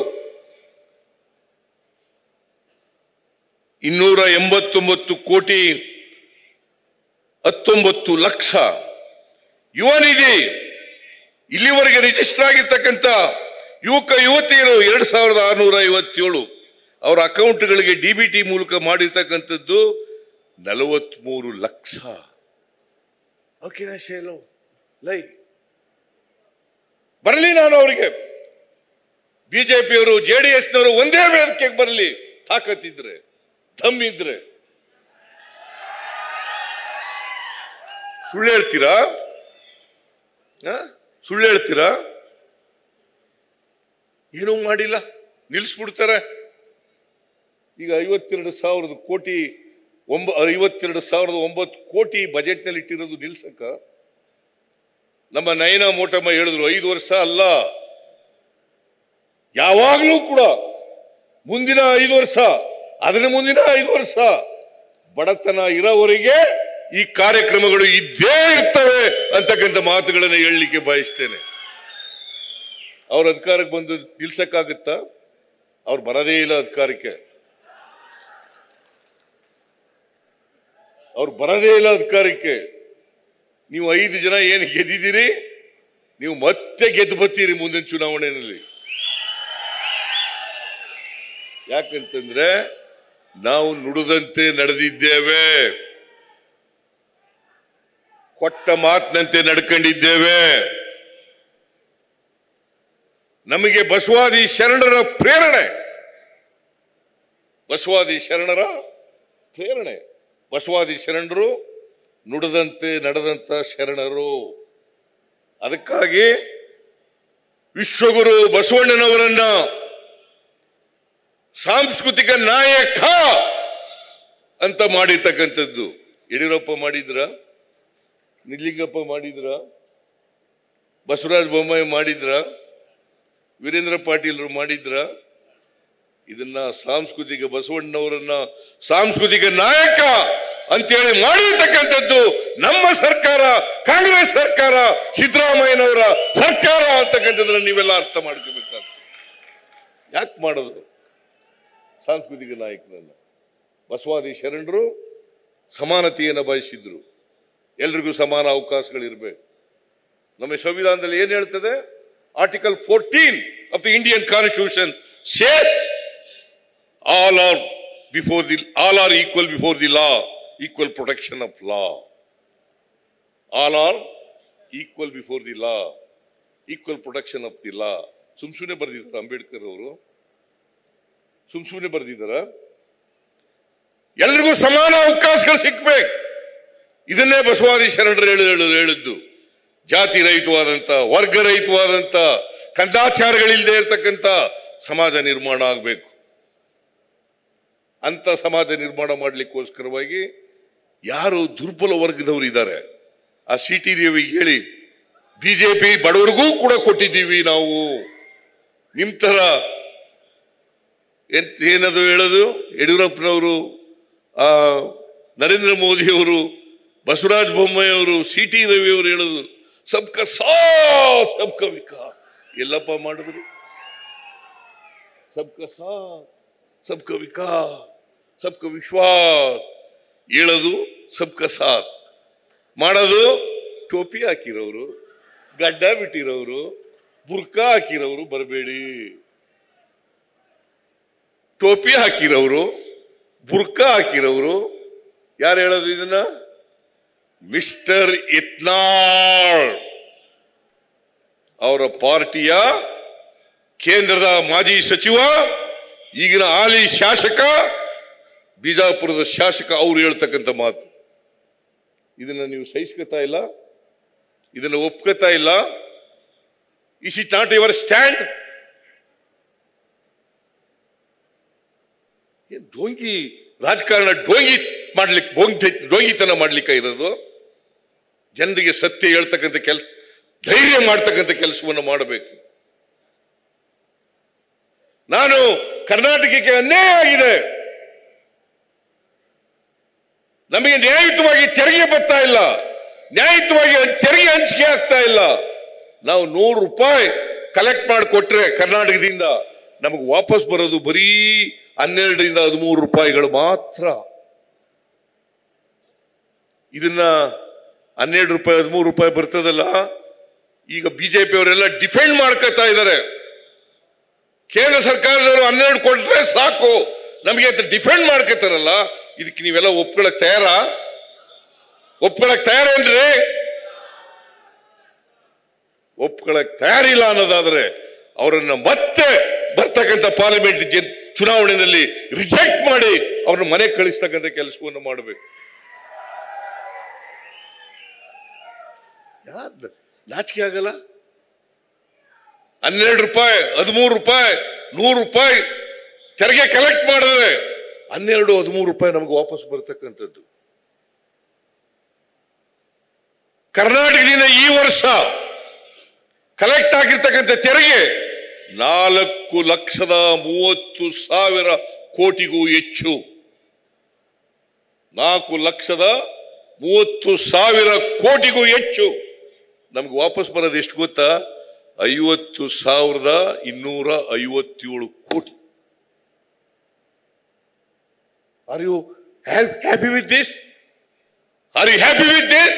ಇನ್ನೂರ ಎಂಬತ್ತೊಂಬತ್ತು ಕೋಟಿ ಹತ್ತೊಂಬತ್ತು ಲಕ್ಷ ಯುವ ನಿಧಿ ಇಲ್ಲಿವರೆಗೆ ರಿಜಿಸ್ಟರ್ ಆಗಿರ್ತಕ್ಕಂಥ ಯುವಕ ಯುವತಿಯರು ಎರಡು ಸಾವಿರದ ಆರುನೂರ ಐವತ್ತೇಳು ಅವರ ಅಕೌಂಟ್ಗಳಿಗೆ ಡಿ ಬಿ ಟಿ ಮೂಲಕ ಮಾಡಿರ್ತಕ್ಕಂಥದ್ದು ನಲವತ್ಮೂರು ಲಕ್ಷ ಓಕೆನಾ ಶೈಲು ಲೈ ಬರಲಿ ನಾನು ಅವರಿಗೆ ಬಿಜೆಪಿಯವರು ಜೆ ಡಿ ಎಸ್ನವರು ಒಂದೇ ವೇದಿಕೆಗೆ ಬರಲಿ ತಾಕತ್ತಿದ್ರೆ ದಮ್ ಇದ್ರೆ ಸುಳ್ಳು ಹೇಳ್ತೀರಾ ಆ? ಸುಳ್ಳು ಹೇಳ್ತೀರಾ ಏನೂ ಮಾಡಿಲ್ಲ ನಿಲ್ಲಿಸ್ಬಿಡ್ತಾರೆ ಈಗ ಐವತ್ತೆರಡು ಸಾವಿರದ ಕೋಟಿ ಒಂಬ ಐವತ್ತೆರಡು ಸಾವಿರದ ಒಂಬತ್ತು ಕೋಟಿ ಬಜೆಟ್ನಲ್ಲಿ ಇಟ್ಟಿರೋದು ನಿಲ್ಸಕ್ಕ ನಮ್ಮ ನಯನ ಮೋಟಮ್ಮ ಹೇಳಿದ್ರು ಐದು ವರ್ಷ ಅಲ್ಲ ಯಾವಾಗಲೂ ಕೂಡ ಮುಂದಿನ ಐದು ವರ್ಷ ಅದರ ಮುಂದಿನ ಐದು ವರ್ಷ ಬಡತನ ಇರೋವರೆಗೆ ಈ ಕಾರ್ಯಕ್ರಮಗಳು ಇದ್ದೇ ಇರ್ತವೆ ಅಂತಕ್ಕಂಥ ಮಾತುಗಳನ್ನು ಹೇಳಲಿಕ್ಕೆ ಬಯಸ್ತೇನೆ ಅವ್ರ ಅಧಿಕಾರಕ್ಕೆ ಬಂದು ನಿಲ್ಸಕ್ಕಾಗುತ್ತಾ ಅವ್ರು ಬರದೇ ಇಲ್ಲ ಅಧಿಕಾರಕ್ಕೆ ಅವ್ರು ಬರದೇ ಇಲ್ಲ ಅಧಿಕಾರಕ್ಕೆ ನೀವು ಐದು ಜನ ಏನು ಗೆದ್ದಿದ್ದೀರಿ ನೀವು ಮತ್ತೆ ಗೆದ್ದು ಬರ್ತೀರಿ ಮುಂದಿನ ಚುನಾವಣೆಯಲ್ಲಿ ಯಾಕಂತಂದ್ರೆ ನಾವು ನುಡಿದಂತೆ ನಡೆದಿದ್ದೇವೆ ಕೊಟ್ಟ ಮಾತಿನಂತೆ ನಡ್ಕೊಂಡಿದ್ದೇವೆ ನಮಗೆ ಬಸವಾದಿ ಶರಣರ ಪ್ರೇರಣೆ ಬಸವಾದಿ ಶರಣರ ಪ್ರೇರಣೆ ಬಸವಾದಿ ಶರಣರು ನುಡಿದಂತೆ ನಡೆದಂತ ಶರಣರು ಅದಕ್ಕಾಗಿ ವಿಶ್ವಗುರು ಬಸವಣ್ಣನವರನ್ನ ಸಾಂಸ್ಕೃತಿಕ ನಾಯಕ ಅಂತ ಮಾಡಿರ್ತಕ್ಕಂಥದ್ದು ಯಡಿಯೂರಪ್ಪ ಮಾಡಿದ್ರ ನಿಲಿಂಗಪ್ಪ ಮಾಡಿದ್ರ ಬಸವರಾಜ ಬೊಮ್ಮಾಯಿ ಮಾಡಿದ್ರ ವೀರೇಂದ್ರ ಪಾಟೀಲ್ರು ಮಾಡಿದ್ರ ಇದನ್ನ ಸಾಂಸ್ಕೃತಿಕ ಬಸವಣ್ಣನವರನ್ನ ಸಾಂಸ್ಕೃತಿಕ ನಾಯಕ ಅಂತೇಳಿ ಮಾಡಿರ್ತಕ್ಕಂಥದ್ದು ನಮ್ಮ ಸರ್ಕಾರ ಕಾಂಗ್ರೆಸ್ ಸರ್ಕಾರ ಸಿದ್ದರಾಮಯ್ಯನವರ ಸರ್ಕಾರ ಅಂತಕ್ಕಂಥದ್ದನ್ನ ನೀವೆಲ್ಲ ಅರ್ಥ ಮಾಡ್ಕೋಬೇಕಾಗ್ತದೆ ಯಾಕೆ ಮಾಡೋದು ಸಾಂಸ್ಕೃತಿಕ ನಾಯಕನನ್ನ ಬಸವಾದಿ ಶರಣರು ಸಮಾನತೆಯನ್ನು ಬಯಸಿದ್ರು ಎಲ್ರಿಗೂ ಸಮಾನ ಅವಕಾಶಗಳಿರ್ಬೇಕು ನಮ್ಮ ಸಂವಿಧಾನದಲ್ಲಿ ಏನ್ ಹೇಳ್ತದೆ article fourteen of the Indian constitution says all are before the all are equal before the law equal protection of law all are equal before the law equal protection of the law ಸುಮ್ ಸುಮ್ಮನೆ ಬರೆದಿದ್ದಾರೆ ಅಂಬೇಡ್ಕರ್ ಅವರು ಸುಮ್ ಸುಮ್ಮನೆ ಬರೆದಿದ್ದಾರ ಎಲ್ರಿಗೂ ಸಮಾನ ಅವಕಾಶಗಳು ಸಿಕ್ಬೇಕು ಇದನ್ನೇ ಬಸವಾದಿ ಶರಣರು ಹೇಳಿ ಹೇಳಿ- ಹೇಳಿದ್ದು ಜಾತಿ ರಹಿತವಾದಂತ ವರ್ಗ ರಹಿತವಾದಂತ ಕಂದಾಚಾರಗಳಿಲ್ಲದೆ ಇರತಕ್ಕಂತ ಸಮಾಜ ನಿರ್ಮಾಣ ಆಗಬೇಕು ಅಂತ ಸಮಾಜ ನಿರ್ಮಾಣ ಮಾಡಲಿಕ್ಕೋಸ್ಕರವಾಗಿ ಯಾರು ದುರ್ಬಲ ವರ್ಗದವರು ಇದ್ದಾರೆ ಆ ಸಿ ಟಿ ರವಿಗೆ ಹೇಳಿ ಬಿಜೆಪಿ ಬಡವರಿಗೂ ಕೂಡ ಕೊಟ್ಟಿದ್ದೀವಿ ನಾವು ನಿಮ್ ತರ ಎಂತ ಏನದು ಹೇಳೋದು ಯಡಿಯೂರಪ್ಪನವರು ಆ ನರೇಂದ್ರ ಮೋದಿಯವರು ಬಸವರಾಜ ಬೊಮ್ಮಾಯಿ ಅವರು ಸಿ ಟಿ ರವಿ ಅವರು ಹೇಳೋದು ಸಬ್ಕ ಸಾ ಸಬ್ಕ ವಿಕಾಸ್ ಎಲ್ಲಪ್ಪ ಮಾಡಿದ್ರು ಸಬ್ಕ ಸಾ ಸಬ್ಕ ವಿಕಾಸ್ ಸಬ್ಕ ವಿಶ್ವಾಸ್ ಹೇಳೋದು ಸಬ್ಕ ಸಾಥ್ ಮಾಡೋದು ಟೋಪಿ ಹಾಕಿರೋರು ಗಡ್ಡ ಬಿಟ್ಟಿರೋರು ಬುರ್ಕಾ ಹಾಕಿರೋರು ಬರಬೇಡಿ ಟೋಪಿ ಹಾಕಿರೋರು ಬುರ್ಕಾ ಹಾಕಿರೋರು ಯಾರು ಹೇಳೋದು ಇದನ್ನ ಮಿಸ್ಟರ್ ಇತ್ನಾಳ್ ಅವರ ಪಾರ್ಟಿಯ ಕೇಂದ್ರದ ಮಾಜಿ ಸಚಿವ ಈಗಿನ ಹಾಲಿ ಶಾಸಕ ಬಿಜಾಪುರದ ಶಾಸಕ ಅವರು ಹೇಳ್ತಕ್ಕಂಥ ಮಾತು ಇದನ್ನ ನೀವು ಸಹಿಸ್ಕೊತಾ ಇಲ್ಲ ಇದನ್ನ ಒಪ್ಕೋತಾ ಇಲ್ಲ is it not your stand ಏನ್ ಡೋಂಗಿ ರಾಜಕಾರಣ ಡೋಂಗಿ ಮಾಡ್ಲಿಕ್ಕೆ ಡೋಂಗಿ ಡೋಂಗಿತನ ಮಾಡ್ಲಿಕ್ಕೆ ಇರೋದು ಜನರಿಗೆ ಸತ್ಯ ಹೇಳ್ತಕ್ಕಂಥ ಕೆಲ್ ಧೈರ್ಯ ಮಾಡ್ತಕ್ಕಂಥ ಕೆಲಸವನ್ನು ಮಾಡಬೇಕು ನಾನು ಕರ್ನಾಟಕಕ್ಕೆ ಅನ್ಯಾಯ ಆಗಿದೆ ನಮಗೆ ನ್ಯಾಯಯುತವಾಗಿ ತೆರಿಗೆ ಬರ್ತಾ ಇಲ್ಲ ನ್ಯಾಯಯುತವಾಗಿ ತೆರಿಗೆ ಹಂಚಿಕೆ ಆಗ್ತಾ ಇಲ್ಲ ನಾವು ನೂರು ರೂಪಾಯಿ ಕಲೆಕ್ಟ್ ಮಾಡಿ ಕೊಟ್ರೆ ಕರ್ನಾಟಕದಿಂದ ನಮಗೆ ವಾಪಸ್ ಬರೋದು ಬರೀ ಹನ್ನೆರಡರಿಂದ ಹದಿಮೂರು ರೂಪಾಯಿಗಳು ಮಾತ್ರ ಇದನ್ನ ಹನ್ನೆರಡು ರೂಪಾಯಿ ಹದಿಮೂರು ರೂಪಾಯಿ ಬರ್ತದಲ್ಲ ಈಗ ಬಿಜೆಪಿ ಅವರೆಲ್ಲ ಡಿಫೆಂಡ್ ಮಾಡ್ಕೊತಾ ಇದ್ದಾರೆ ಕೇಂದ್ರ ಸರ್ಕಾರದವರು ಹನ್ನೆರಡು ಕೊಟ್ರೆ ಸಾಕು ನಮಗೆ ಅಂತ ಡಿಫೆಂಡ್ ಮಾಡ್ಕೊತಾರಲ್ಲ ಇದಕ್ಕೆ ನೀವೆಲ್ಲ ಒಪ್ಕೊಳಕ್ ತಯಾರ ಒಪ್ಕೊಳಕ್ ತಯಾರೇನ್ರಿ ಒಪ್ಕೊಳಕ್ ತಯಾರಿಲ್ಲ ಅನ್ನೋದಾದ್ರೆ ಅವರನ್ನ ಮತ್ತೆ ಬರ್ತಕ್ಕಂಥ ಪಾರ್ಲಿಮೆಂಟ್ ಜನ್- ಚುನಾವಣೆಯಲ್ಲಿ ರಿಜೆಕ್ಟ್ ಮಾಡಿ ಅವ್ರನ್ನ ಮನೆ ಕಳಿಸ್ತಕ್ಕಂಥ ಕೆಲಸವನ್ನು ಮಾಡಬೇಕು ಯಾರ್ದು ನಾಚಿಕೆ ಆಗಲ್ಲ ಹನ್ನೆರಡು ರೂಪಾಯಿ ಹದಿಮೂರು ರೂಪಾಯಿ ನೂರು ರೂಪಾಯಿ ತೆರಿಗೆ ಕಲೆಕ್ಟ್ ಮಾಡಿದ್ರೆ ಹನ್ನೆರಡು ಹದಿಮೂರು ರೂಪಾಯಿ ನಮ್ಗೆ ವಾಪಸ್ ಬರ್ತಕ್ಕಂಥದ್ದು ಕರ್ನಾಟಕದಿಂದ ಈ ವರ್ಷ ಕಲೆಕ್ಟ್ ಆಗಿರ್ತಕ್ಕಂಥ ತೆರಿಗೆ ನಾಲ್ಕು ಲಕ್ಷದ ಮೂವತ್ತು ಸಾವಿರ ಕೋಟಿಗೂ ಹೆಚ್ಚು ನಾಲ್ಕು ಲಕ್ಷದ ಮೂವತ್ತು ಸಾವಿರ ಕೋಟಿಗೂ ಹೆಚ್ಚು ನಮ್ಗೆ ವಾಪಸ್ ಬರೋದು ಎಷ್ಟು ಗೊತ್ತಾ ಐವತ್ತು ಸಾವಿರದ ಇನ್ನೂರ ಐವತ್ತೇಳು ಕೋಟಿ are you happy with this are you happy with this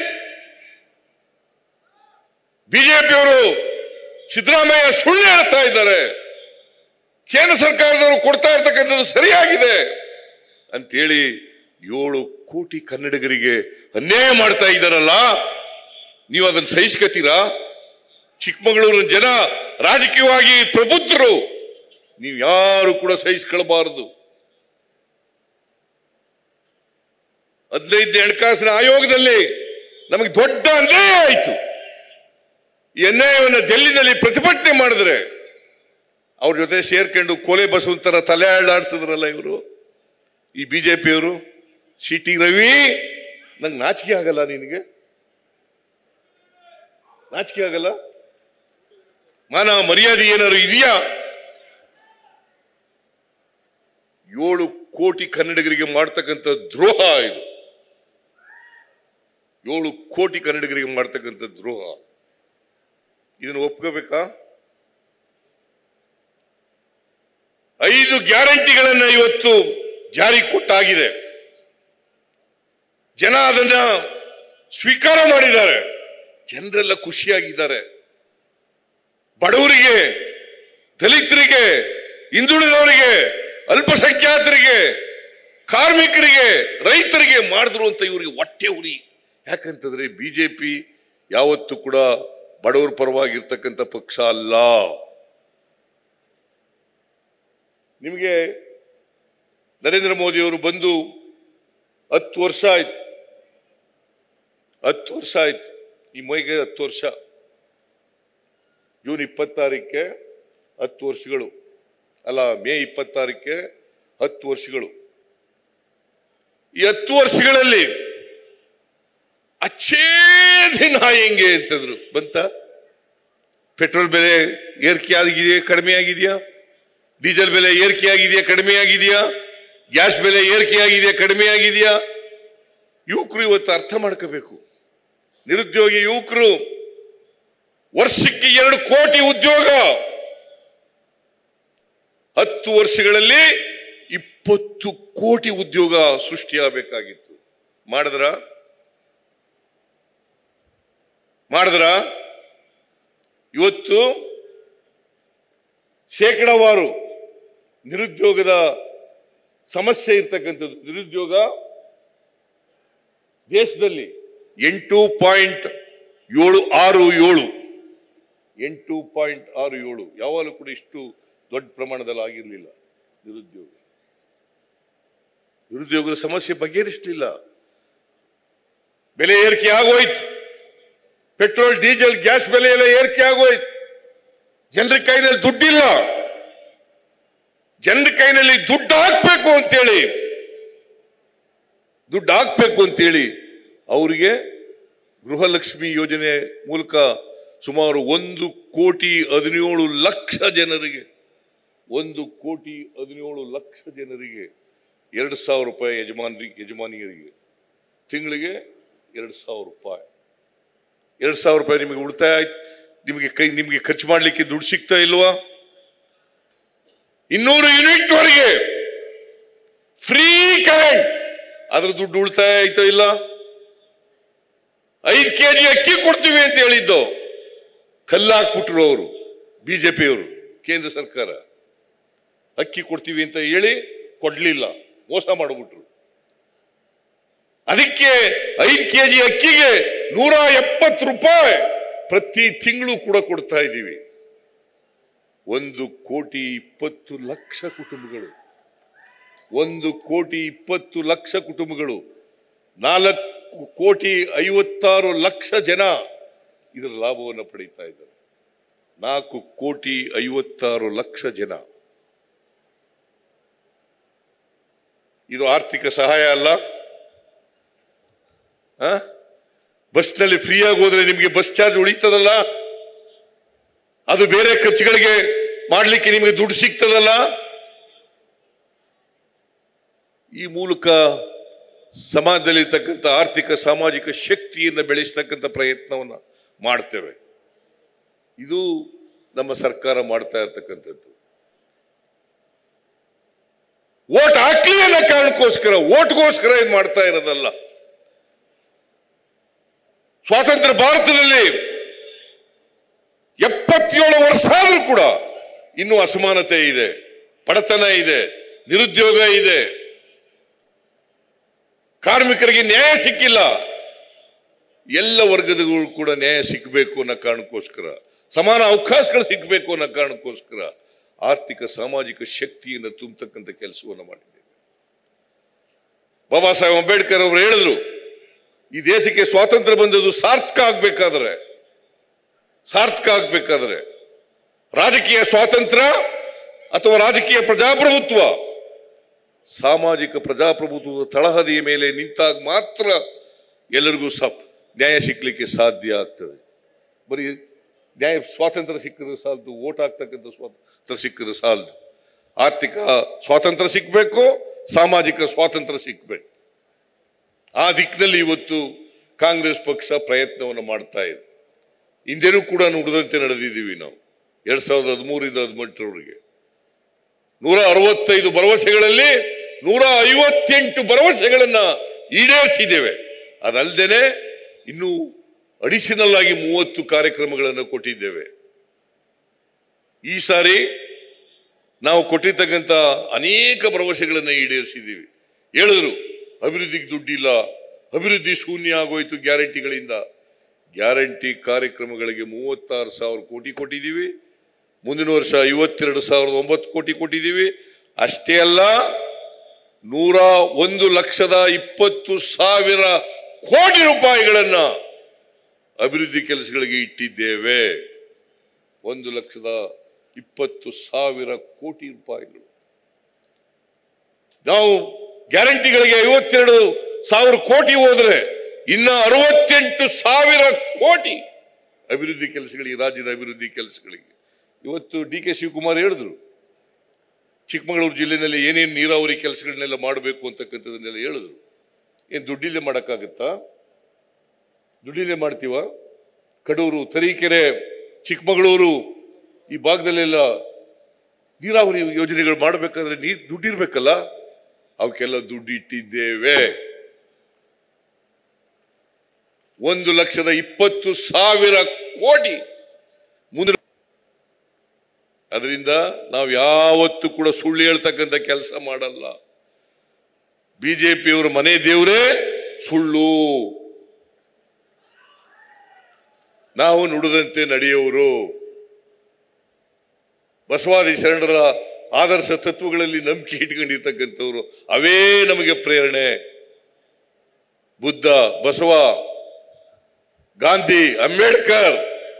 ಬಿಜೆಪಿಯವರು ಸಿದ್ದರಾಮಯ್ಯ ಸುಳ್ಳು ಹೇಳ್ತಾ ಇದ್ದಾರೆ ಕೇಂದ್ರ ಸರ್ಕಾರದವರು ಕೊಡ್ತಾ ಇರ್ತಕ್ಕಂಥದ್ದು ಸರಿಯಾಗಿದೆ ಅಂತೇಳಿ ಏಳು ಕೋಟಿ ಕನ್ನಡಿಗರಿಗೆ ಅನ್ಯಾಯ ಮಾಡ್ತಾ ಇದ್ದಾರಲ್ಲ ನೀವು ಅದನ್ನು ಸಹಿಸ್ಕತ್ತೀರಾ ಚಿಕ್ಕಮಗಳೂರಿನ ಜನ ರಾಜಕೀಯವಾಗಿ ಪ್ರಬುದ್ಧರು ನೀವು ಯಾರು ಕೂಡ ಸಹಿಸ್ಕೊಳ್ಬಾರದು ಹದಿನೈದು ಹಣಕಾಸಿನ ಆಯೋಗದಲ್ಲಿ ನಮಗೆ ದೊಡ್ಡ ಅನ್ಯಾಯ ಆಯಿತು ಈ ಅನ್ಯಾಯವನ್ನು ಡೆಲ್ಲಿನಲ್ಲಿ ಪ್ರತಿಭಟನೆ ಮಾಡಿದ್ರೆ ಅವ್ರ ಜೊತೆ ಸೇರ್ಕೊಂಡು ಕೋಲೆ ಬಸವಂತರ ತಲೆ ಆಡಾಡ್ಸಿದ್ರಲ್ಲ ಇವರು ಈ ಬಿಜೆಪಿಯವರು ಸಿ ಟಿ ರವಿ ನಂಗೆ ನಾಚಿಕೆ ಆಗಲ್ಲ ನಿನಗೆ ನಾಚಿಕೆ ಆಗಲ್ಲ ಮಾನ ಮರ್ಯಾದೆ ಏನಾದ್ರು ಇದೆಯಾ ಏಳು ಕೋಟಿ ಕನ್ನಡಿಗರಿಗೆ ಮಾಡ್ತಕ್ಕಂಥ ದ್ರೋಹ ಇದು ಏಳು ಕೋಟಿ ಕನ್ನಡಿಗರಿಗೆ ಮಾಡ್ತಕ್ಕಂಥ ದ್ರೋಹ ಇದನ್ನು ಒಪ್ಕೋಬೇಕಾ ಐದು ಗ್ಯಾರಂಟಿಗಳನ್ನ ಇವತ್ತು ಜಾರಿ ಕೊಟ್ಟಾಗಿದೆ ಜನ ಅದನ್ನ ಸ್ವೀಕಾರ ಮಾಡಿದ್ದಾರೆ ಜನರೆಲ್ಲ ಖುಷಿಯಾಗಿದ್ದಾರೆ ಬಡವರಿಗೆ ದಲಿತರಿಗೆ ಹಿಂದುಳಿದವರಿಗೆ ಅಲ್ಪಸಂಖ್ಯಾತರಿಗೆ ಕಾರ್ಮಿಕರಿಗೆ ರೈತರಿಗೆ ಮಾಡಿದ್ರು ಅಂತ ಇವರಿಗೆ ಹೊಟ್ಟೆ ಉರಿ ಯಾಕಂತಂದ್ರೆ ಬಿಜೆಪಿ ಯಾವತ್ತೂ ಕೂಡ ಬಡವರ ಪರವಾಗಿರ್ತಕ್ಕಂಥ ಪಕ್ಷ ಅಲ್ಲ ನಿಮಗೆ ನರೇಂದ್ರ ಮೋದಿ ಅವರು ಬಂದು ಹತ್ತು ವರ್ಷ ಆಯ್ತು ಹತ್ತು ವರ್ಷ ಆಯ್ತು ಈ ಮೈಗೆ ಹತ್ತು ವರ್ಷ ಜೂನ್ ಇಪ್ಪತ್ತಾರಕ್ಕೆ ಹತ್ತು ವರ್ಷಗಳು ಅಲ್ಲ ಮೇ ಇಪ್ಪತ್ತಾರಕ್ಕೆ ಹತ್ತು ವರ್ಷಗಳು ಈ ಹತ್ತು ವರ್ಷಗಳಲ್ಲಿ ಅಚ್ಚೇ ದಿನ ಹೆಂಗೆ ಅಂತಂದ್ರು ಬಂತ ಪೆಟ್ರೋಲ್ ಬೆಲೆ ಏರಿಕೆ ಆಗಿದೆಯಾ ಕಡಿಮೆ ಆಗಿದೆಯಾ ಡೀಸೆಲ್ ಬೆಲೆ ಏರಿಕೆ ಆಗಿದೆಯಾ ಕಡಿಮೆ ಆಗಿದೆಯಾ ಗ್ಯಾಸ್ ಬೆಲೆ ಏರಿಕೆ ಆಗಿದೆಯಾ ಕಡಿಮೆ ಆಗಿದೆಯಾ ಯುವಕರು ಇವತ್ತು ಅರ್ಥ ಮಾಡ್ಕೋಬೇಕು ನಿರುದ್ಯೋಗಿ ಯುವಕರು ವರ್ಷಕ್ಕೆ ಎರಡು ಕೋಟಿ ಉದ್ಯೋಗ ಹತ್ತು ವರ್ಷಗಳಲ್ಲಿ ಇಪ್ಪತ್ತು ಕೋಟಿ ಉದ್ಯೋಗ ಸೃಷ್ಟಿಯಾಗಬೇಕಾಗಿತ್ತು ಮಾಡಿದ್ರ ಮಾಡಿದ್ರ ಇವತ್ತು ಶೇಕಡವಾರು ನಿರುದ್ಯೋಗದ ಸಮಸ್ಯೆ ಇರ್ತಕ್ಕಂಥದ್ದು ನಿರುದ್ಯೋಗ ದೇಶದಲ್ಲಿ ಎಂಟು ಪಾಯಿಂಟ್ ಏಳು ಆರು ಏಳು ಎಂಟು ಪಾಯಿಂಟ್ ಆರು ಏಳು ಯಾವಾಗಲೂ ಕೂಡ ಇಷ್ಟು ದೊಡ್ಡ ಪ್ರಮಾಣದಲ್ಲಿ ಆಗಿರಲಿಲ್ಲ ನಿರುದ್ಯೋಗ ನಿರುದ್ಯೋಗದ ಸಮಸ್ಯೆ ಬಗೆಹರಿಸಲಿಲ್ಲ ಬೆಲೆ ಏರಿಕೆ ಆಗೋಯ್ತು ಪೆಟ್ರೋಲ್ ಡೀಸೆಲ್ ಗ್ಯಾಸ್ ಬೆಲೆ ಎಲ್ಲ ಏರಿಕೆ ಆಗೋಯ್ತು ಜನರ ಕೈನಲ್ಲಿ ದುಡ್ಡಿಲ್ಲ ಜನರ ಕೈನಲ್ಲಿ ದುಡ್ಡು ಹಾಕ್ಬೇಕು ಅಂತೇಳಿ ದುಡ್ಡು ಹಾಕ್ಬೇಕು ಅಂತೇಳಿ ಅವರಿಗೆ ಗೃಹಲಕ್ಷ್ಮಿ ಯೋಜನೆ ಮೂಲಕ ಸುಮಾರು ಒಂದು ಕೋಟಿ ಹದಿನೇಳು ಲಕ್ಷ ಜನರಿಗೆ ಒಂದು ಕೋಟಿ ಹದಿನೇಳು ಲಕ್ಷ ಜನರಿಗೆ ಎರಡು ಸಾವಿರ ರೂಪಾಯಿ ಯಜಮಾನರಿಗೆ ಯಜಮಾನಿಯರಿಗೆ ತಿಂಗಳಿಗೆ ಎರಡು ಸಾವಿರ ರೂಪಾಯಿ ಎರಡು ಸಾವಿರ ರೂಪಾಯಿ ನಿಮಗೆ ಉಳಿತಾಯ ಆಯ್ತು ನಿಮಗೆ ಕೈ ನಿಮಗೆ ಖರ್ಚು ಮಾಡಲಿಕ್ಕೆ ದುಡ್ಡು ಸಿಗ್ತಾ ಇಲ್ವಾ ಇನ್ನೂರು ಯೂನಿಟ್ ವರೆಗೆ ಫ್ರೀ ಕರೆಂಟ್ ಅದ್ರ ದುಡ್ಡು ಉಳಿತಾಯ ಆಯ್ತಾ ಇಲ್ಲ ಐದು ಕೆಜಿ ಅಕ್ಕಿ ಕೊಡ್ತೀವಿ ಅಂತ ಹೇಳಿದ್ದು ಕಲ್ಲಾಕ್ಬಿಟ್ರು ಅವರು ಬಿಜೆಪಿಯವರು ಕೇಂದ್ರ ಸರ್ಕಾರ ಅಕ್ಕಿ ಕೊಡ್ತೀವಿ ಅಂತ ಹೇಳಿ ಕೊಡ್ಲಿಲ್ಲ ಮೋಸ ಮಾಡಿಬಿಟ್ರು ಅದಕ್ಕೆ ಐದು ಕೆಜಿ ಅಕ್ಕಿಗೆ ನೂರ ಎಪ್ಪತ್ತು ರೂಪಾಯಿ ಪ್ರತಿ ತಿಂಗಳು ಕೂಡ ಕೊಡ್ತಾ ಇದ್ದೀವಿ ಒಂದು ಕೋಟಿ ಇಪ್ಪತ್ತು ಲಕ್ಷ ಕುಟುಂಬಗಳು ಒಂದು ಕೋಟಿ ಇಪ್ಪತ್ತು ಲಕ್ಷ ಕುಟುಂಬಗಳು ನಾಲ್ಕು ಕೋಟಿ ಐವತ್ತಾರು ಲಕ್ಷ ಜನ ಇದರ ಲಾಭವನ್ನು ಪಡೀತಾ ಇದ್ದಾರೆ ನಾಲ್ಕು ಕೋಟಿ ಐವತ್ತಾರು ಲಕ್ಷ ಜನ ಇದು ಆರ್ಥಿಕ ಸಹಾಯ ಅಲ್ಲ ಆ? ಬಸ್ನಲ್ಲಿ ಫ್ರೀಯಾಗಿ ಹೋದ್ರೆ ನಿಮಗೆ ಬಸ್ ಚಾರ್ಜ್ ಉಳಿತದಲ್ಲ ಅದು ಬೇರೆ ಖರ್ಚುಗಳಿಗೆ ಮಾಡ್ಲಿಕ್ಕೆ ನಿಮಗೆ ದುಡ್ಡು ಸಿಗ್ತದಲ್ಲ ಈ ಮೂಲಕ ಸಮಾಜದಲ್ಲಿರ್ತಕ್ಕಂಥ ಆರ್ಥಿಕ ಸಾಮಾಜಿಕ ಶಕ್ತಿಯನ್ನು ಬೆಳೆಸ್ತಕ್ಕಂಥ ಪ್ರಯತ್ನವನ್ನು ಮಾಡ್ತೇವೆ ಇದು ನಮ್ಮ ಸರ್ಕಾರ ಮಾಡ್ತಾ ಇರ್ತಕ್ಕಂಥದ್ದು ಓಟ್ ಹಾಕ್ಲಿ ಅನ್ನೋ ಕಾರಣಕ್ಕೋಸ್ಕರ ಓಟ್ಗೋಸ್ಕರ ಇದು ಮಾಡ್ತಾ ಇರೋದಲ್ಲ ಸ್ವಾತಂತ್ರ್ಯ ಭಾರತದಲ್ಲಿ ಎಪ್ಪತ್ತೇಳು ವರ್ಷ ಆದ್ರೂ ಕೂಡ ಇನ್ನೂ ಅಸಮಾನತೆ ಇದೆ ಬಡತನ ಇದೆ ನಿರುದ್ಯೋಗ ಇದೆ ಕಾರ್ಮಿಕರಿಗೆ ನ್ಯಾಯ ಸಿಕ್ಕಿಲ್ಲ ಎಲ್ಲ ವರ್ಗದಗಳು ಕೂಡ ನ್ಯಾಯ ಸಿಕ್ಕಬೇಕು ಅನ್ನೋ ಕಾರಣಕ್ಕೋಸ್ಕರ ಸಮಾನ ಅವಕಾಶಗಳು ಸಿಕ್ಕಬೇಕು ಅನ್ನೋ ಕಾರಣಕ್ಕೋಸ್ಕರ ಆರ್ಥಿಕ ಸಾಮಾಜಿಕ ಶಕ್ತಿಯನ್ನು ತುಂಬತಕ್ಕಂಥ ಕೆಲಸವನ್ನು ಮಾಡಿದ್ದೇವೆ ಬಾಬಾ ಸಾಹೇಬ್ ಅಂಬೇಡ್ಕರ್ ಅವರು ಹೇಳಿದ್ರು ಈ ದೇಶಕ್ಕೆ ಸ್ವಾತಂತ್ರ್ಯ ಬಂದದ್ದು ಸಾರ್ಥಕ ಆಗ್ಬೇಕಾದ್ರೆ ಸಾರ್ಥಕ ಆಗ್ಬೇಕಾದ್ರೆ ರಾಜಕೀಯ ಸ್ವಾತಂತ್ರ್ಯ ಅಥವಾ ರಾಜಕೀಯ ಪ್ರಜಾಪ್ರಭುತ್ವ ಸಾಮಾಜಿಕ ಪ್ರಜಾಪ್ರಭುತ್ವದ ತಳಹದಿಯ ಮೇಲೆ ನಿಂತಾಗ ಮಾತ್ರ ಎಲ್ಲರಿಗೂ ಸ ನ್ಯಾಯ ಸಿಕ್ಕಲಿಕ್ಕೆ ಸಾಧ್ಯ ಆಗ್ತದೆ ಬರೀ ನ್ಯಾಯ ಸ್ವಾತಂತ್ರ್ಯ ಸಿಕ್ಕಿದ್ರೆ ಸಾಲದು ಓಟ್ ಹಾಕ್ತಕ್ಕಂಥ ಸ್ವಾತಂತ್ರ್ಯ ಸಿಕ್ಕಿದ್ರೆ ಸಾಲದು ಆರ್ಥಿಕ ಸ್ವಾತಂತ್ರ್ಯ ಸಿಕ್ಕಬೇಕು ಸಾಮಾಜಿಕ ಸ್ವಾತಂತ್ರ್ಯ ಸಿಕ್ಕಬೇಕು ಆ ದಿಕ್ಕಿನಲ್ಲಿ ಇವತ್ತು ಕಾಂಗ್ರೆಸ್ ಪಕ್ಷ ಪ್ರಯತ್ನವನ್ನು ಮಾಡ್ತಾ ಇದೆ ಹಿಂದೆನೂ ಕೂಡ ನುಡಿದಂತೆ ನಡೆದಿದ್ದೀವಿ ನಾವು ಎರಡ್ ಸಾವಿರದ ಹದಿಮೂರಿಂದ ಹದಿನೆಂಟರವರೆಗೆ ನೂರ ಅರವತ್ತೈದು ಭರವಸೆಗಳಲ್ಲಿ ನೂರ ಐವತ್ತೆಂಟು ಭರವಸೆಗಳನ್ನ ಈಡೇರಿಸಿದ್ದೇವೆ ಅದಲ್ಲದೆ ಇನ್ನು ಅಡಿಷನಲ್ ಆಗಿ ಮೂವತ್ತು ಕಾರ್ಯಕ್ರಮಗಳನ್ನು ಕೊಟ್ಟಿದ್ದೇವೆ ಈ ಸಾರಿ ನಾವು ಕೊಟ್ಟಿರ್ತಕ್ಕಂಥ ಅನೇಕ ಭರವಸೆಗಳನ್ನು ಈಡೇರಿಸಿದ್ದೀವಿ ಹೇಳಿದ್ರು ಅಭಿವೃದ್ಧಿಗೆ ದುಡ್ಡಿಲ್ಲ ಅಭಿವೃದ್ಧಿ ಶೂನ್ಯ ಆಗೋಯ್ತು ಗ್ಯಾರಂಟಿಗಳಿಂದ ಗ್ಯಾರಂಟಿ ಕಾರ್ಯಕ್ರಮಗಳಿಗೆ ಮೂವತ್ತಾರು ಸಾವಿರ ಕೋಟಿ ಕೊಟ್ಟಿದ್ದೀವಿ ಮುಂದಿನ ವರ್ಷ ಐವತ್ತೆರಡು ಸಾವಿರದ ಒಂಬತ್ತು ಕೋಟಿ ಕೊಟ್ಟಿದ್ದೀವಿ ಅಷ್ಟೇ ಅಲ್ಲ ನೂರ ಒಂದು ಲಕ್ಷದ ಇಪ್ಪತ್ತು ಸಾವಿರ ಕೋಟಿ ರೂಪಾಯಿಗಳನ್ನ ಅಭಿವೃದ್ಧಿ ಕೆಲಸಗಳಿಗೆ ಇಟ್ಟಿದ್ದೇವೆ ಒಂದು ಲಕ್ಷದ ಇಪ್ಪತ್ತು ಸಾವಿರ ಕೋಟಿ ರೂಪಾಯಿಗಳು ನಾವು ಗ್ಯಾರಂಟಿಗಳಿಗೆ ಐವತ್ತೆರಡು ಸಾವಿರ ಕೋಟಿ ಹೋದ್ರೆ ಇನ್ನ ಅರವತ್ತೆಂಟು ಸಾವಿರ ಕೋಟಿ ಅಭಿವೃದ್ಧಿ ಕೆಲಸಗಳಿಗೆ ರಾಜ್ಯದ ಅಭಿವೃದ್ಧಿ ಕೆಲಸಗಳಿಗೆ ಇವತ್ತು ಡಿ ಕೆ ಶಿವಕುಮಾರ್ ಹೇಳಿದ್ರು ಚಿಕ್ಕಮಗಳೂರು ಜಿಲ್ಲೆಯಲ್ಲಿ ಏನೇನು ನೀರಾವರಿ ಕೆಲಸಗಳನ್ನೆಲ್ಲ ಮಾಡಬೇಕು ಅಂತಕ್ಕಂಥದ್ದನ್ನೆಲ್ಲ ಹೇಳಿದ್ರು ಏನು ದುಡ್ಡಿಲ್ಲೇ ಮಾಡೋಕ್ಕಾಗತ್ತಾ ದುಡ್ಡಿಲ್ಲೇ ಮಾಡ್ತೀವ ಕಡೂರು ತರೀಕೆರೆ ಚಿಕ್ಕಮಗಳೂರು ಈ ಭಾಗದಲ್ಲೆಲ್ಲ ನೀರಾವರಿ ಯೋಜನೆಗಳು ಮಾಡಬೇಕಾದ್ರೆ ನೀರು ದುಡ್ಡಿರ್ಬೇಕಲ್ಲ ಅವಕ್ಕೆಲ್ಲ ದುಡ್ಡು ಇಟ್ಟಿದ್ದೇವೆ ಒಂದು ಲಕ್ಷದ ಇಪ್ಪತ್ತು ಸಾವಿರ ಕೋಟಿ ಮುಂದಿನ ಅದರಿಂದ ನಾವು ಯಾವತ್ತೂ ಕೂಡ ಸುಳ್ಳು ಹೇಳ್ತಕ್ಕಂಥ ಕೆಲಸ ಮಾಡಲ್ಲ ಬಿಜೆಪಿಯವರ ಮನೆ ದೇವರೇ ಸುಳ್ಳು ನಾವು ನುಡಿದಂತೆ ನಡೆಯುವರು ಬಸವಾದಿ ಶರಣರ ಆದರ್ಶ ತತ್ವಗಳಲ್ಲಿ ನಂಬಿಕೆ ಇಟ್ಕೊಂಡಿರ್ತಕ್ಕಂಥವ್ರು ಅವೇ ನಮಗೆ ಪ್ರೇರಣೆ ಬುದ್ಧ ಬಸವ ಗಾಂಧಿ ಅಂಬೇಡ್ಕರ್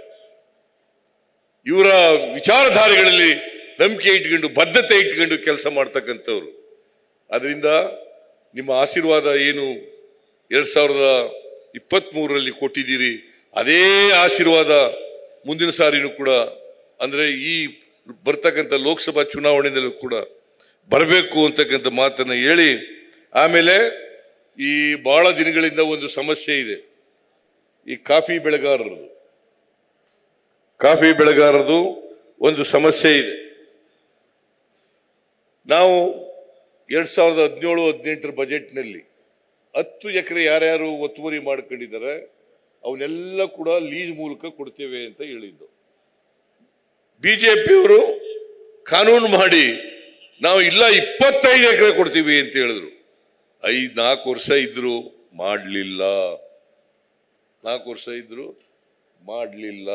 ಇವರ ವಿಚಾರಧಾರೆಗಳಲ್ಲಿ ನಂಬಿಕೆ ಇಟ್ಕೊಂಡು ಬದ್ಧತೆ ಇಟ್ಕೊಂಡು ಕೆಲಸ ಮಾಡ್ತಕ್ಕಂಥವ್ರು ಅದರಿಂದ ನಿಮ್ಮ ಆಶೀರ್ವಾದ ಏನು ಎರಡ್ ಸಾವಿರದ ಇಪ್ಪತ್ತ್ ಮೂರರಲ್ಲಿ ಕೊಟ್ಟಿದ್ದೀರಿ ಅದೇ ಆಶೀರ್ವಾದ ಮುಂದಿನ ಸಾರಿನೂ ಕೂಡ ಅಂದ್ರೆ ಈ ಬರ್ತಕ್ಕಂಥ ಲೋಕಸಭಾ ಚುನಾವಣೆಯಲ್ಲೂ ಕೂಡ ಬರಬೇಕು ಅಂತಕ್ಕಂಥ ಮಾತನ್ನ ಹೇಳಿ ಆಮೇಲೆ ಈ ಬಹಳ ದಿನಗಳಿಂದ ಒಂದು ಸಮಸ್ಯೆ ಇದೆ ಈ ಕಾಫಿ ಬೆಳೆಗಾರರದು ಕಾಫಿ ಬೆಳೆಗಾರರದು ಒಂದು ಸಮಸ್ಯೆ ಇದೆ ನಾವು ಎರಡ್ ಸಾವಿರದ ಹದಿನೇಳು ಹದಿನೆಂಟರ ಬಜೆಟ್ನಲ್ಲಿ ಹತ್ತು ಎಕರೆ ಯಾರ್ಯಾರು ಒತ್ತುವರಿ ಮಾಡ್ಕೊಂಡಿದ್ದಾರೆ ಅವನ್ನೆಲ್ಲ ಕೂಡ ಲೀಸ್ ಮೂಲಕ ಕೊಡ್ತೇವೆ ಅಂತ ಹೇಳಿದ್ದು ಬಿಜೆಪಿಯವರು ಕಾನೂನು ಮಾಡಿ ನಾವು ಇಲ್ಲ ಇಪ್ಪತ್ತೈದು ಎಕರೆ ಕೊಡ್ತೀವಿ ಅಂತ ಹೇಳಿದ್ರು ಐದ್ ನಾಲ್ಕು ವರ್ಷ ಇದ್ರು ಮಾಡಲಿಲ್ಲ ನಾಲ್ಕು ವರ್ಷ ಇದ್ರು ಮಾಡಲಿಲ್ಲ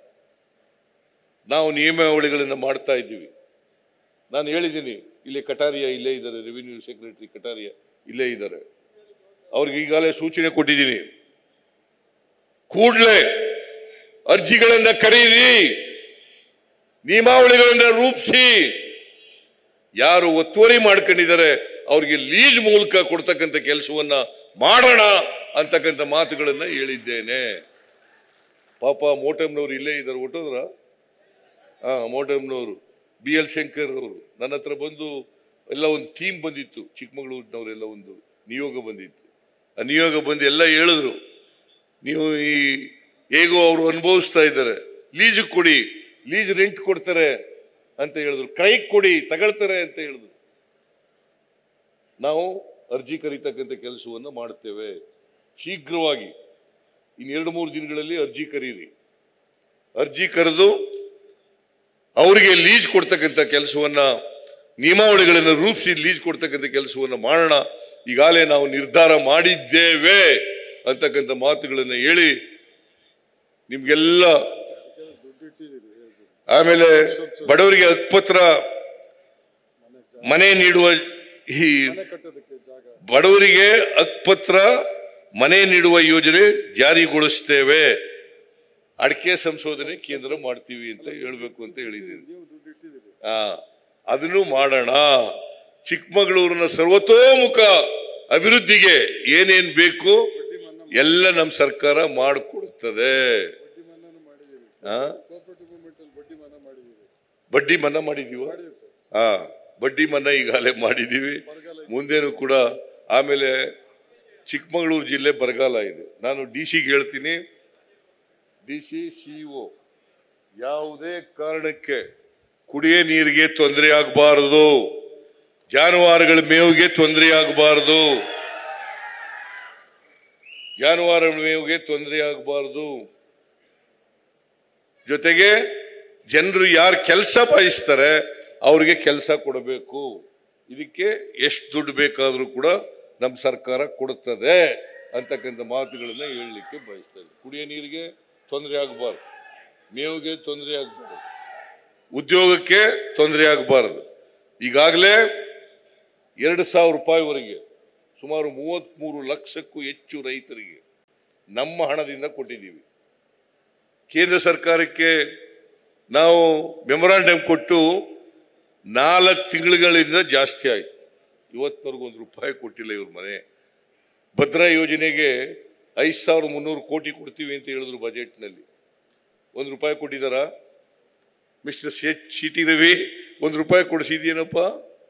ನಾವು ನಿಯಮಾವಳಿಗಳನ್ನು ಮಾಡ್ತಾ ಇದ್ದೀವಿ ನಾನು ಹೇಳಿದ್ದೀನಿ ಇಲ್ಲಿ ಕಟಾರಿಯ ಇಲ್ಲೇ ಇದ್ದಾರೆ ರೆವಿನ್ಯೂ ಸೆಕ್ರೆಟರಿ ಕಟಾರಿಯ ಇಲ್ಲೇ ಇದ್ದಾರೆ ಅವ್ರಿಗೆ ಈಗಾಗಲೇ ಸೂಚನೆ ಕೊಟ್ಟಿದ್ದೀನಿ ಕೂಡಲೇ ಅರ್ಜಿಗಳನ್ನ ಕರೀರಿ ನಿಯಮಾವಳಿಗಳನ್ನ ರೂಪಿಸಿ ಯಾರು ಒತ್ತುವರಿ ಮಾಡ್ಕೊಂಡಿದ್ದಾರೆ ಅವ್ರಿಗೆ ಲೀಜ್ ಮೂಲಕ ಕೊಡ್ತಕ್ಕಂಥ ಕೆಲಸವನ್ನ ಮಾಡೋಣ ಅಂತಕ್ಕಂಥ ಮಾತುಗಳನ್ನ ಹೇಳಿದ್ದೇನೆ ಪಾಪ ಮೋಟಮ್ನವ್ರು ಇಲ್ಲೇ ಇದ್ದಾರೆ ಹೊಟ್ಟೋದ್ರ ಹಾ ಮೋಟಮ್ನವರು ಬಿ ಎಲ್ ಶಂಕರ್ ಅವರು ನನ್ನ ಹತ್ರ ಬಂದು ಎಲ್ಲ ಒಂದು ಟೀಮ್ ಬಂದಿತ್ತು ಚಿಕ್ಕಮಗಳೂರಿನವರೆಲ್ಲ ಒಂದು ನಿಯೋಗ ಬಂದಿತ್ತು ಆ ನಿಯೋಗ ಬಂದು ಎಲ್ಲ ಹೇಳಿದ್ರು ನೀವು ಈ ಹೇಗೋ ಅವರು ಅನುಭವಿಸ್ತಾ ಇದ್ದಾರೆ ಲೀಜ್ ಕೊಡಿ ಲೀಜ್ ರೆಂಟ್ ಕೊಡ್ತಾರೆ ಅಂತ ಹೇಳಿದ್ರು ಕೈಗೆ ಕೊಡಿ ತಗೊಳ್ತಾರೆ ಅಂತ ಹೇಳಿದ್ರು ನಾವು ಅರ್ಜಿ ಕರೀತಕ್ಕಂಥ ಕೆಲಸವನ್ನು ಮಾಡುತ್ತೇವೆ ಶೀಘ್ರವಾಗಿ ಇನ್ನು ಎರಡು ಮೂರು ದಿನಗಳಲ್ಲಿ ಅರ್ಜಿ ಕರೀರಿ ಅರ್ಜಿ ಕರೆದು ಅವರಿಗೆ ಲೀಜ್ ಕೊಡ್ತಕ್ಕಂಥ ಕೆಲಸವನ್ನ ನಿಯಮಾವಳಿಗಳನ್ನು ರೂಪಿಸಿ ಲೀಜ್ ಕೊಡ್ತಕ್ಕಂಥ ಕೆಲಸವನ್ನ ಮಾಡೋಣ ಈಗಾಗಲೇ ನಾವು ನಿರ್ಧಾರ ಮಾಡಿದ್ದೇವೆ ಅಂತಕ್ಕಂಥ ಮಾತುಗಳನ್ನು ಹೇಳಿ ನಿಮ್ಗೆಲ್ಲ ಆಮೇಲೆ ಬಡವರಿಗೆ ಹಕ್ಪತ್ರ ಮನೆ ನೀಡುವ ಈ ಬಡವರಿಗೆ ಹಕ್ಪತ್ರ ಮನೆ ನೀಡುವ ಯೋಜನೆ ಜಾರಿಗೊಳಿಸ್ತೇವೆ ಅಡಿಕೆ ಸಂಶೋಧನೆ ಕೇಂದ್ರ ಮಾಡ್ತೀವಿ ಅಂತ ಹೇಳ್ಬೇಕು ಅಂತ ಹೇಳಿದ್ದೀನಿ ಆ ಅದನ್ನು ಮಾಡೋಣ ಚಿಕ್ಕಮಗಳೂರಿನ ಸರ್ವತೋಮುಖ ಅಭಿವೃದ್ಧಿಗೆ ಏನೇನ್ ಬೇಕು ಎಲ್ಲ ನಮ್ಮ ಸರ್ಕಾರ ಮಾಡಿಕೊಡುತ್ತದೆ ಆ? ಬಡ್ಡಿ ಮನ್ನಾ ಮಾಡಿದೀವ ಹಾ ಬಡ್ಡಿ ಮನ್ನಾ ಈಗಾಗಲೇ ಮಾಡಿದೀವಿ ಮುಂದೇನು ಕೂಡ ಆಮೇಲೆ ಚಿಕ್ಕಮಗಳೂರು ಜಿಲ್ಲೆ ಬರಗಾಲ ಇದೆ ನಾನು ಡಿ ಸಿಗೆ ಹೇಳ್ತೀನಿ ಡಿ ಸಿ ಸಿಒ ಯಾವುದೇ ಕಾರಣಕ್ಕೆ ಕುಡಿಯ ನೀರಿಗೆ ತೊಂದರೆ ಆಗಬಾರದು ಜಾನುವಾರುಗಳ ಮೇವಿಗೆ ತೊಂದರೆ ಆಗಬಾರದು ಜಾನುವಾರುಗಳ ಮೇವಿಗೆ ತೊಂದರೆ ಆಗಬಾರದು ಜೊತೆಗೆ ಜನರು ಯಾರು ಕೆಲಸ ಬಯಸ್ತಾರೆ ಅವ್ರಿಗೆ ಕೆಲಸ ಕೊಡಬೇಕು ಇದಕ್ಕೆ ಎಷ್ಟು ದುಡ್ಡು ಬೇಕಾದರೂ ಕೂಡ ನಮ್ಮ ಸರ್ಕಾರ ಕೊಡುತ್ತದೆ ಅಂತಕ್ಕಂಥ ಮಾತುಗಳನ್ನ ಹೇಳಲಿಕ್ಕೆ ಬಯಸ್ತೇನೆ ಕುಡಿಯೋ ನೀರಿಗೆ ತೊಂದರೆ ಆಗಬಾರ್ದು ಮೇವಿಗೆ ತೊಂದರೆ ಆಗಬಾರ್ದು ಉದ್ಯೋಗಕ್ಕೆ ತೊಂದರೆ ಆಗಬಾರದು ಈಗಾಗಲೇ ಎರಡು ಸಾವಿರ ರೂಪಾಯಿವರೆಗೆ ಸುಮಾರು ಮೂವತ್ಮೂರು ಲಕ್ಷಕ್ಕೂ ಹೆಚ್ಚು ರೈತರಿಗೆ ನಮ್ಮ ಹಣದಿಂದ ಕೊಟ್ಟಿದ್ದೀವಿ ಕೇಂದ್ರ ಸರ್ಕಾರಕ್ಕೆ ನಾವು ಮೆಮೊರಾಂಡಮ್ ಕೊಟ್ಟು ನಾಲ್ಕು ತಿಂಗಳುಗಳಿಂದ ಜಾಸ್ತಿ ಆಯ್ತು ಇವತ್ತಿನವರೆಗೂ ಒಂದು ರೂಪಾಯಿ ಕೊಟ್ಟಿಲ್ಲ ಇವ್ರ ಮನೆ ಭದ್ರಾ ಯೋಜನೆಗೆ ಐದು ಸಾವಿರದ ಮುನ್ನೂರು ಕೋಟಿ ಕೊಡ್ತೀವಿ ಅಂತ ಹೇಳಿದ್ರು ಬಜೆಟ್ನಲ್ಲಿ ಒಂದು ರೂಪಾಯಿ ಕೊಟ್ಟಿದ್ದಾರಾ ಮಿಸ್ಟರ್ ಶೇಟ್ ಸಿ ಟಿ ರವಿ ಒಂದು ರೂಪಾಯಿ ಕೊಡಿಸಿದ್ಯೇನಪ್ಪ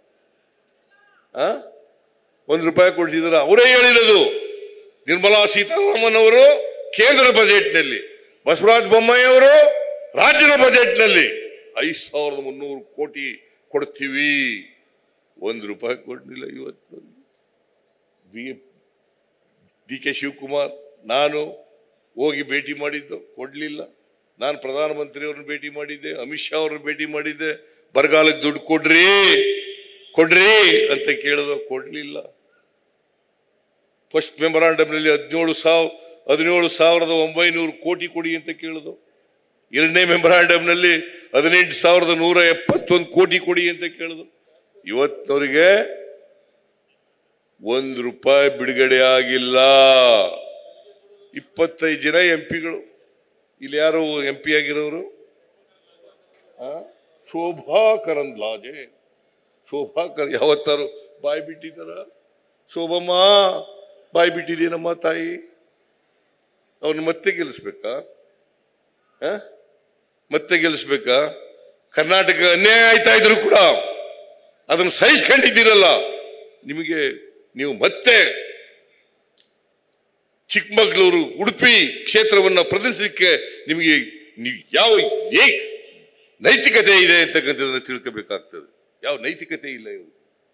ಆ ಒಂದು ರೂಪಾಯಿ ಕೊಡಿಸಿದಾರ ಅವರೇ ಹೇಳಿರೋದು ನಿರ್ಮಲಾ ಸೀತಾರಾಮನ್ ಅವರು ಕೇಂದ್ರ ಬಜೆಟ್ನಲ್ಲಿ ಬಸವರಾಜ ಬೊಮ್ಮಾಯಿ ಅವರು ರಾಜ್ಯದ ಬಜೆಟ್ನಲ್ಲಿ ಐದು ಸಾವಿರದ ಮುನ್ನೂರು ಕೋಟಿ ಕೊಡ್ತೀವಿ ಒಂದು ರೂಪಾಯಿ ಕೊಡಲಿಲ್ಲ ಇವತ್ತು ಬಿ ಡಿ ಕೆ ಶಿವಕುಮಾರ್ ನಾನು ಹೋಗಿ ಭೇಟಿ ಮಾಡಿದ್ದು ಕೊಡಲಿಲ್ಲ ನಾನು ಪ್ರಧಾನಮಂತ್ರಿಯವ್ರನ್ನ ಭೇಟಿ ಮಾಡಿದ್ದೆ ಅಮಿತ್ ಶಾ ಅವ್ರನ್ನ ಭೇಟಿ ಮಾಡಿದ್ದೆ ಬರಗಾಲಕ್ಕೆ ದುಡ್ಡು ಕೊಡ್ರಿ ಕೊಡ್ರಿ ಅಂತ ಕೇಳಿದ ಕೊಡ್ಲಿಲ್ಲ ಫಸ್ಟ್ ಮೆಮೊರಾಂಡಮ್ನಲ್ಲಿ ಹದಿನೇಳು ಸಾವಿರ ಹದಿನೇಳು ಸಾವಿರದ ಒಂಬೈನೂರು ಕೋಟಿ ಕೊಡಿ ಅಂತ ಕೇಳಿದ್ರು ಎರಡನೇ ಮೆಮೊರಾಂಡಮ್ನಲ್ಲಿ ಹದಿನೆಂಟು ಸಾವಿರದ ನೂರ ಎಪ್ಪತ್ತೊಂದು ಕೋಟಿ ಕೊಡಿ ಅಂತ ಕೇಳಿದ್ರು ಇವತ್ತಿನವರಿಗೆ ಒಂದು ರೂಪಾಯಿ ಬಿಡುಗಡೆ ಆಗಿಲ್ಲ ಇಪ್ಪತ್ತೈದು ಜನ ಎಂ ಪಿಗಳು ಇಲ್ಲಿ ಯಾರು ಎಂ ಪಿ ಆಗಿರೋರು ಆ? ಶೋಭಾ ಕರಂದ್ಲಾಜೆ ಶೋಭಾಕರ್ ಯಾವತ್ತಾರು ಬಾಯಿ ಬಿಟ್ಟಿದ್ದಾರ ಶೋಭಮ್ಮ ಬಾಯಿ ಬಿಟ್ಟಿದೇನಮ್ಮ ತಾಯಿ ಅವ್ರನ್ನ ಮತ್ತೆ ಗೆಲ್ಲಿಸ್ಬೇಕಾ ಆ? ಮತ್ತೆ ಗೆಲ್ಲಿಸ್ಬೇಕಾ ಕರ್ನಾಟಕ ಅನ್ಯಾಯ ಆಯ್ತಾ ಇದ್ರು ಕೂಡ ಅದನ್ನು ಸಹಿಸ್ಕೊಂಡಿದ್ದೀರಲ್ಲ ನಿಮಗೆ ನೀವು ಮತ್ತೆ ಚಿಕ್ಕಮಗಳೂರು ಉಡುಪಿ ಕ್ಷೇತ್ರವನ್ನ ಪ್ರದರ್ಶಿಸಲಿಕ್ಕೆ ನಿಮಗೆ ನೀವು ಯಾವ ಏ- ನೈತಿಕತೆ ಇದೆ ಅಂತಕ್ಕಂಥದ್ದನ್ನ ತಿಳ್ಕೋಬೇಕಾಗ್ತದೆ ಯಾವ ನೈತಿಕತೆ ಇಲ್ಲ ಇವರು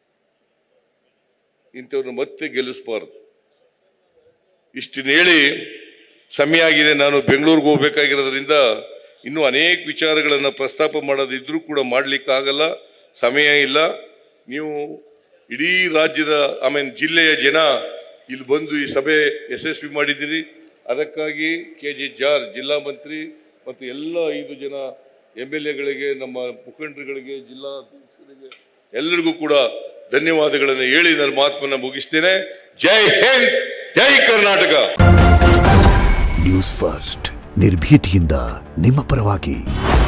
ಇಂಥವ್ರನ್ನ ಮತ್ತೆ ಗೆಲ್ಲಿಸಬಾರದು ಇಷ್ಟನ್ನ ಹೇಳಿ ಸಮಯ ಆಗಿದೆ ನಾನು ಬೆಂಗಳೂರಿಗೆ ಹೋಗ್ಬೇಕಾಗಿರೋದ್ರಿಂದ ಇನ್ನೂ ಅನೇಕ ವಿಚಾರಗಳನ್ನು ಪ್ರಸ್ತಾಪ ಮಾಡೋದಿದ್ರೂ ಕೂಡ ಮಾಡ್ಲಿಕ್ಕೆ ಆಗಲ್ಲ ಸಮಯ ಇಲ್ಲ ನೀವು ಇಡೀ ರಾಜ್ಯದ ಐ ಮೀನ್ ಜಿಲ್ಲೆಯ ಜನ ಇಲ್ಲಿ ಬಂದು ಈ ಸಭೆ ಯಶಸ್ವಿ ಮಾಡಿದ್ದೀರಿ ಅದಕ್ಕಾಗಿ ಕೆ ಜೆ ಜಾರ್ ಜಿಲ್ಲಾ ಮಂತ್ರಿ ಮತ್ತು ಎಲ್ಲ ಐದು ಜನ ಎಮ್ ಎಲ್ ಎಗಳಿಗೆ ನಮ್ಮ ಮುಖಂಡರುಗಳಿಗೆ ಜಿಲ್ಲಾ ಅಧ್ಯಕ್ಷರಿಗೆ ಎಲ್ಲರಿಗೂ ಕೂಡ ಧನ್ಯವಾದಗಳನ್ನು ಹೇಳಿ ನನ್ನ ಮಾತನ್ನ ಮುಗಿಸ್ತೇನೆ ಜೈ ಹಿಂದ್ ಜೈ ಕರ್ನಾಟಕ ನ್ಯೂಸ್ ಫಸ್ಟ್ ನಿರ್ಭೀತಿಯಿಂದ ನಿಮ್ಮ ಪರವಾಗಿ